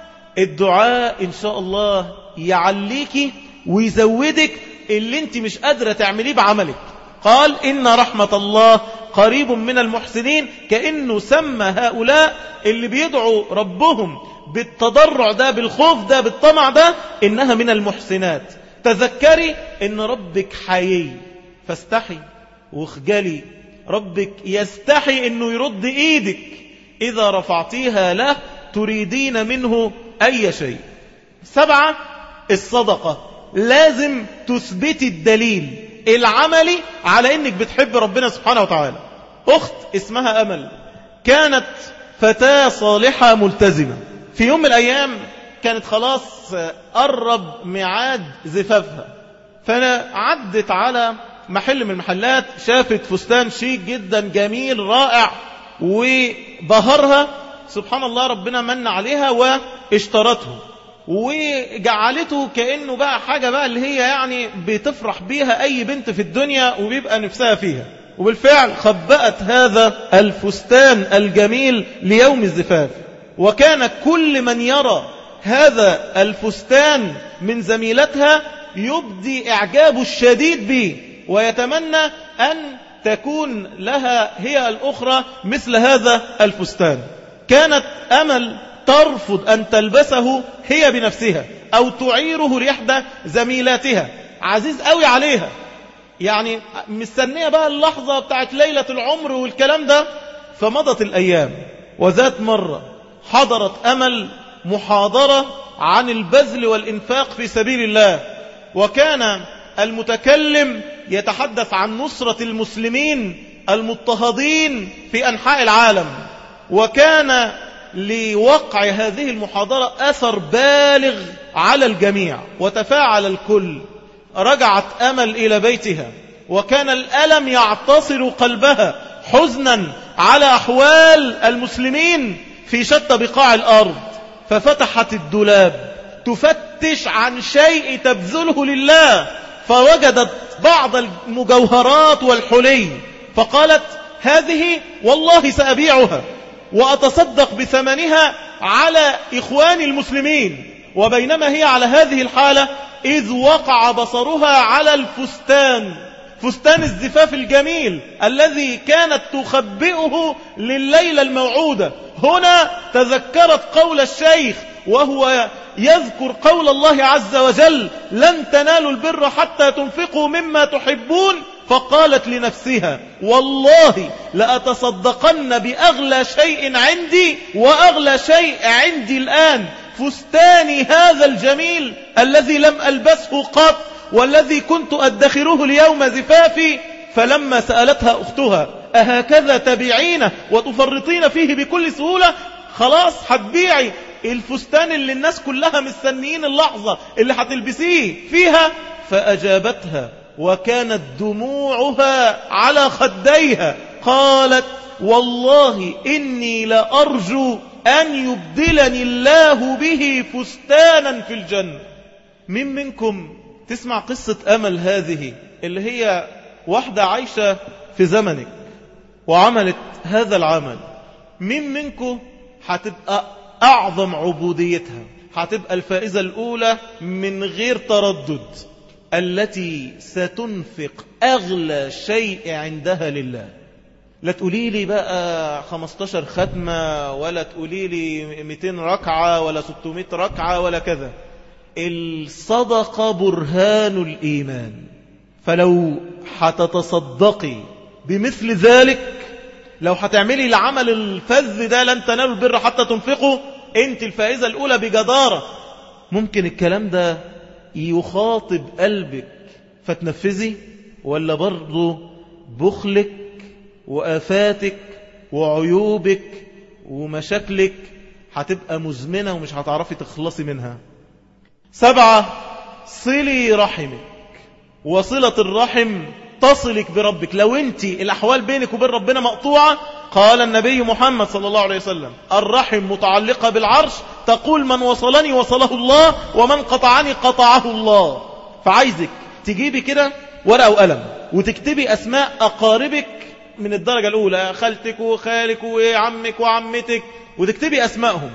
الدعاء إن شاء الله يعليك ويزودك اللي انت مش قادرة تعمليه بعملك قال إن رحمة الله قريب من المحسنين كأنه سمى هؤلاء اللي بيدعوا ربهم بالتضرع ده بالخوف ده بالطمع ده إنها من المحسنات تذكري إن ربك حيي فاستحي واخجلي ربك يستحي إنه يرد إيدك إذا رفعتيها له تريدين منه أي شيء سبعة الصدقة لازم تثبتي الدليل العملي على انك بتحب ربنا سبحانه وتعالى اخت اسمها امل كانت فتاة صالحة ملتزمة في يوم من الايام كانت خلاص قرب ميعاد زفافها فانا عدت على محل من المحلات شافت فستان شيك جدا جميل رائع وبهرها سبحان الله ربنا من عليها واشترته وجعلته كأنه بقى حاجة بقى اللي هي يعني بتفرح بيها أي بنت في الدنيا وبيبقى نفسها فيها وبالفعل خبأت هذا الفستان الجميل ليوم الزفاف وكان كل من يرى هذا الفستان من زميلتها يبدي إعجابه الشديد به ويتمنى أن تكون لها هي الأخرى مثل هذا الفستان كانت أمل ترفض أن تلبسه هي بنفسها أو تعيره لإحدى زميلاتها عزيز قوي عليها يعني مستنية بقى اللحظة بتاعت ليلة العمر والكلام ده فمضت الأيام وذات مرة حضرت أمل محاضرة عن البذل والإنفاق في سبيل الله وكان المتكلم يتحدث عن نصرة المسلمين المضطهدين في أنحاء العالم وكان لوقع هذه المحاضرة أثر بالغ على الجميع وتفاعل الكل رجعت أمل إلى بيتها وكان الألم يعتصر قلبها حزنا على أحوال المسلمين في شتى بقاع الأرض ففتحت الدولاب تفتش عن شيء تبذله لله فوجدت بعض المجوهرات والحلي فقالت هذه والله سأبيعها وأتصدق بثمنها على إخوان المسلمين وبينما هي على هذه الحالة إذ وقع بصرها على الفستان فستان الزفاف الجميل الذي كانت تخبئه لليلة الموعودة هنا تذكرت قول الشيخ وهو يذكر قول الله عز وجل لن تنالوا البر حتى تنفقوا مما تحبون فقالت لنفسها والله لأتصدقن بأغلى شيء عندي وأغلى شيء عندي الآن فستاني هذا الجميل الذي لم ألبسه قط والذي كنت أدخره ليوم زفافي فلما سألتها أختها أهكذا تبيعينه وتفرطين فيه بكل سهولة خلاص هتبيعي الفستان اللي الناس كلها مستنيين اللحظة اللي هتلبسيه فيها فأجابتها وكانت دموعها على خديها قالت والله إني لأرجو أن يبدلني الله به فستانا في الجنة من منكم تسمع قصة أمل هذه اللي هي واحدة عايشة في زمنك وعملت هذا العمل من منكم هتبقى أعظم عبوديتها هتبقى الفائزة الأولى من غير تردد التي ستنفق أغلى شيء عندها لله لا تقولي لي بقى 15 ختمة ولا تقولي لي 200 ركعة ولا 600 ركعة ولا كذا الصدقة برهان الإيمان فلو هتتصدقي بمثل ذلك لو هتعملي العمل الفذ ده لن تنالوا البر حتى تنفقوا انت الفائزة الأولى بجدارة ممكن الكلام ده يخاطب قلبك فتنفذي ولا برضه بخلك وآفاتك وعيوبك ومشاكلك هتبقى مزمنة ومش هتعرفي تخلصي منها سبعة صلي رحمك وصلة الرحم تصلك بربك لو انت الأحوال بينك وبين ربنا مقطوعة قال النبي محمد صلى الله عليه وسلم الرحم متعلقة بالعرش تقول من وصلني وصله الله ومن قطعني قطعه الله فعايزك تجيبي كده ورقة وقلم وتكتبي أسماء أقاربك من الدرجة الأولى خالتك وخالك وعمك وعمتك وتكتبي أسمائهم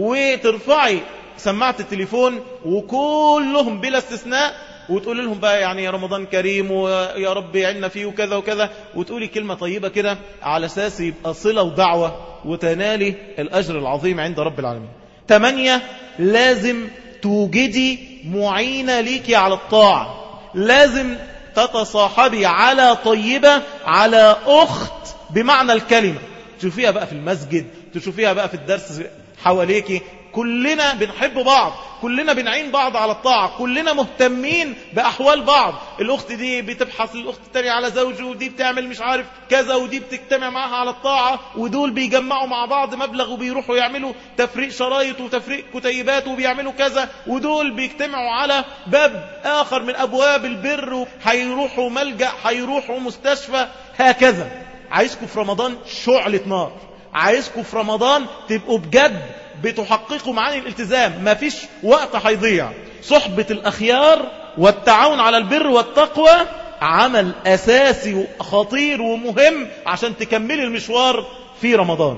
وترفعي سماعة التليفون وكلهم بلا استثناء وتقول لهم بقى يعني يا رمضان كريم ويا رب يعنا فيه وكذا وكذا وتقولي كلمة طيبة كده على أساس يبقى صلة ودعوة وتنالي الأجر العظيم عند رب العالمين ثمانية لازم توجدي معينة ليكي على الطاعة لازم تتصاحبي على طيبة على أخت بمعنى الكلمة تشوفيها بقى في المسجد تشوفيها بقى في الدرس حواليكي كلنا بنحب بعض كلنا بنعين بعض على الطاعة كلنا مهتمين بأحوال بعض الأخت دي بتبحث الأخت التانية على زوجه ودي بتعمل مش عارف كذا ودي بتجتمع معها على الطاعة ودول بيجمعوا مع بعض مبلغ وبيروحوا يعملوا تفريق شرايط وتفريق كتيبات وبيعملوا كذا ودول بيجتمعوا على باب آخر من أبواب البر هيروحوا ملجأ هيروحوا مستشفى هكذا عايزكم في رمضان شعلة نار عايزكم في رمضان تبقوا بجد بتحققوا معاني الالتزام ما فيش وقت هيضيع صحبة الأخيار والتعاون على البر والتقوى عمل أساسي خطير ومهم عشان تكملي المشوار في رمضان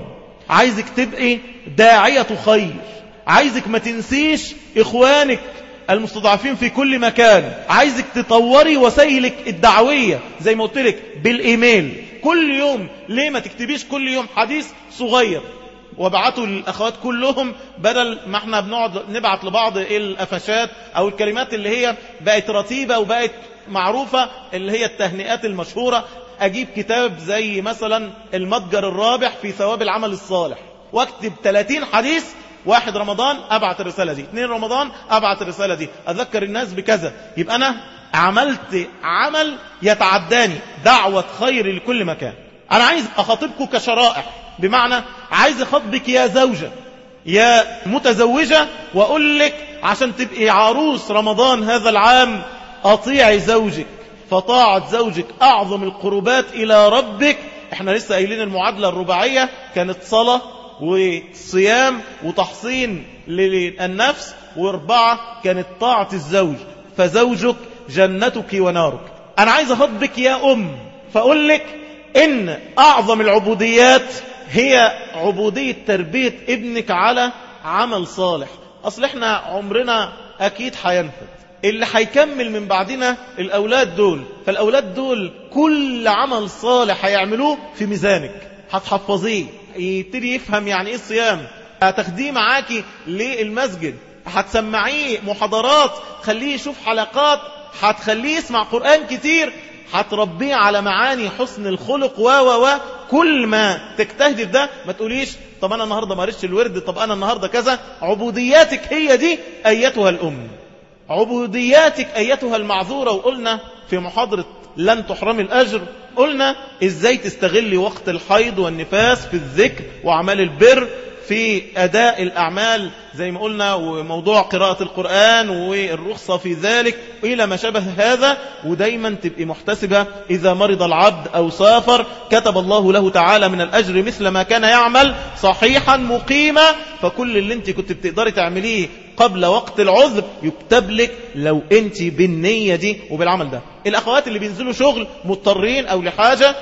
عايزك تبقي داعية خير عايزك ما تنسيش إخوانك المستضعفين في كل مكان عايزك تطوري وسائلك الدعوية زي ما قلت لك بالإيميل كل يوم ليه ما تكتبيش كل يوم حديث صغير وابعتوا للأخوات كلهم بدل ما احنا بنقعد نبعت لبعض القفشات أو الكلمات اللي هي بقت رتيبة وبقت معروفة اللي هي التهنئات المشهورة أجيب كتاب زي مثلا المتجر الرابح في ثواب العمل الصالح واكتب 30 حديث واحد رمضان أبعت الرسالة دي اثنين رمضان أبعت الرسالة دي أذكر الناس بكذا يبقى أنا عملت عمل يتعداني دعوة خير لكل مكان أنا عايز أخاطبكم كشرائح بمعنى عايز أخاطبك يا زوجة يا متزوجة وأقول لك عشان تبقي عروس رمضان هذا العام أطيعي زوجك فطاعة زوجك أعظم القربات إلى ربك احنا لسه قايلين المعادلة الرباعية كانت صلاة وصيام وتحصين للنفس واربعة كانت طاعة الزوج فزوجك جنتك ونارك أنا عايز أخطبك يا أم فأقول لك إن أعظم العبوديات هي عبودية تربية ابنك على عمل صالح أصل احنا عمرنا أكيد حينفد اللي هيكمل من بعدنا الأولاد دول فالأولاد دول كل عمل صالح هيعملوه في ميزانك هتحفظيه يبتدي يفهم يعني ايه الصيام هتاخديه معاكي للمسجد هتسمعيه محاضرات خليه يشوف حلقات هتخليه يسمع قرآن كتير هتربيه على معاني حسن الخلق و و و كل ما تجتهدي في ده ما تقوليش طب انا النهارده ما قريتش الورد طب انا النهارده كذا عبودياتك هي دي ايتها الام عبودياتك ايتها المعذوره وقلنا في محاضره لن تحرمي الأجر قلنا إزاي تستغلي وقت الحيض والنفاس في الذكر وأعمال البر في أداء الأعمال زي ما قلنا وموضوع قراءة القرآن والرخصة في ذلك إلى ما شبه هذا ودايما تبقي محتسبة إذا مرض العبد أو سافر كتب الله له تعالى من الأجر مثل ما كان يعمل صحيحا مقيما فكل اللي انت كنت بتقدري تعمليه قبل وقت العذر يكتب لك لو انت بالنية دي وبالعمل ده الأخوات اللي بينزلوا شغل مضطرين أو لحاجة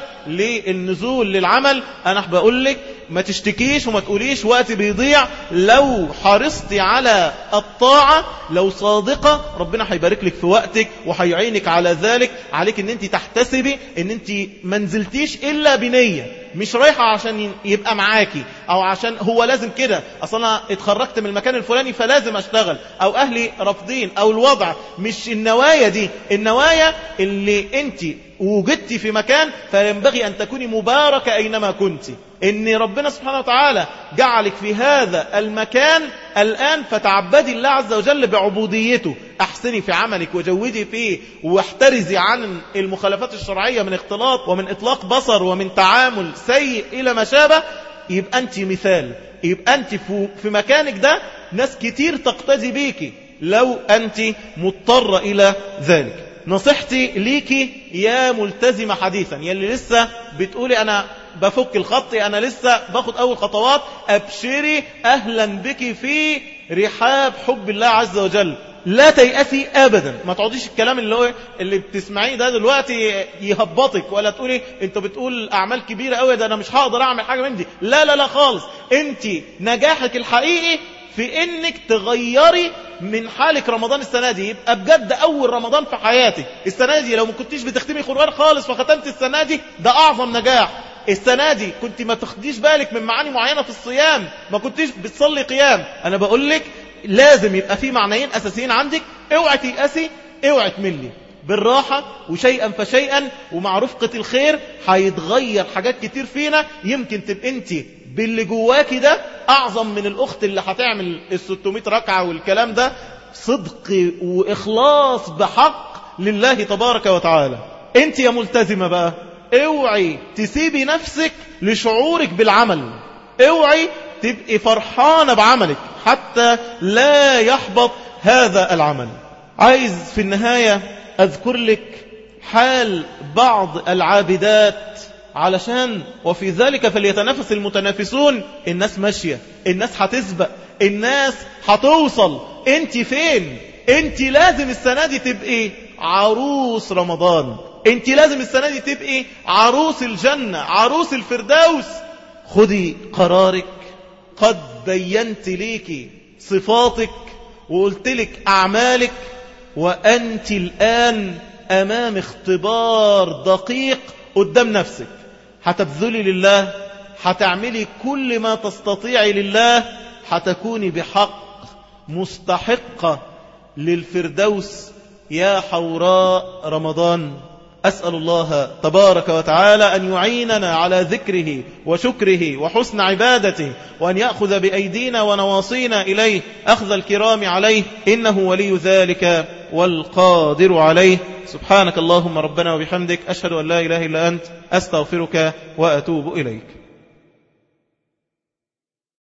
للنزول للعمل أنا بقول لك ما تشتكيش وما تقوليش وقت بيضيع لو حرصتي على الطاعة لو صادقة ربنا هيبارك لك في وقتك وهيعينك على ذلك عليك ان انت تحتسبي ان انت منزلتيش الا بنية مش رايحة عشان يبقى معاكي او عشان هو لازم كده اصلا اتخرجت من المكان الفلاني فلازم اشتغل او اهلي رافضين او الوضع مش النوايا دي النوايا اللي انت وجدت في مكان فينبغي أن تكوني مباركة أينما كنت إن ربنا سبحانه وتعالى جعلك في هذا المكان الآن فتعبدي الله عز وجل بعبوديته أحسني في عملك وجودي فيه واحترزي عن المخالفات الشرعية من اختلاط ومن إطلاق بصر ومن تعامل سيء إلى ما شابه يبقى أنت مثال يبقى أنت في مكانك ده ناس كتير تقتدي بيكي لو أنت مضطرة إلى ذلك نصيحتي ليكي يا ملتزمة حديثا يلي لسه بتقولي أنا بفك الخط أنا لسه باخد أول خطوات أبشري أهلا بك في رحاب حب الله عز وجل لا تيأسي أبدا ما تقعديش الكلام اللي هو اللي بتسمعيه ده دلوقتي يهبطك ولا تقولي انت بتقول أعمال كبيرة قوي ده أنا مش هقدر أعمل حاجة من دي لا لا لا خالص انت نجاحك الحقيقي في انك تغيري من حالك رمضان السنة دي يبقى بجد اول رمضان في حياتك السنة دي لو ما كنتيش بتختمي قرآن خالص فختمت السنة دي ده اعظم نجاح السنة دي كنت ما تاخديش بالك من معاني معينة في الصيام ما كنتيش بتصلي قيام انا بقول لك لازم يبقى في معنيين اساسيين عندك اوعي تيأسي اوعي تملي بالراحة وشيئا فشيئا ومع رفقة الخير هيتغير حاجات كتير فينا يمكن تبقى انت باللي جواكي ده أعظم من الأخت اللي هتعمل ال 600 ركعة والكلام ده صدق وإخلاص بحق لله تبارك وتعالى انت يا ملتزمة بقى اوعي تسيبي نفسك لشعورك بالعمل اوعي تبقي فرحانة بعملك حتى لا يحبط هذا العمل عايز في النهاية أذكر لك حال بعض العابدات علشان وفي ذلك فليتنافس المتنافسون الناس ماشية الناس هتسبق الناس هتوصل انت فين انت لازم السنة دي تبقي عروس رمضان انت لازم السنة دي تبقي عروس الجنة عروس الفردوس خدي قرارك قد بينت ليك صفاتك وقلت لك أعمالك وأنت الآن أمام اختبار دقيق قدام نفسك هتبذلي لله هتعملي كل ما تستطيعي لله هتكوني بحق مستحقة للفردوس يا حوراء رمضان أسأل الله تبارك وتعالى أن يعيننا على ذكره وشكره وحسن عبادته وأن يأخذ بأيدينا ونواصينا إليه أخذ الكرام عليه إنه ولي ذلك والقادر عليه سبحانك اللهم ربنا وبحمدك أشهد أن لا إله إلا أنت أستغفرك وأتوب إليك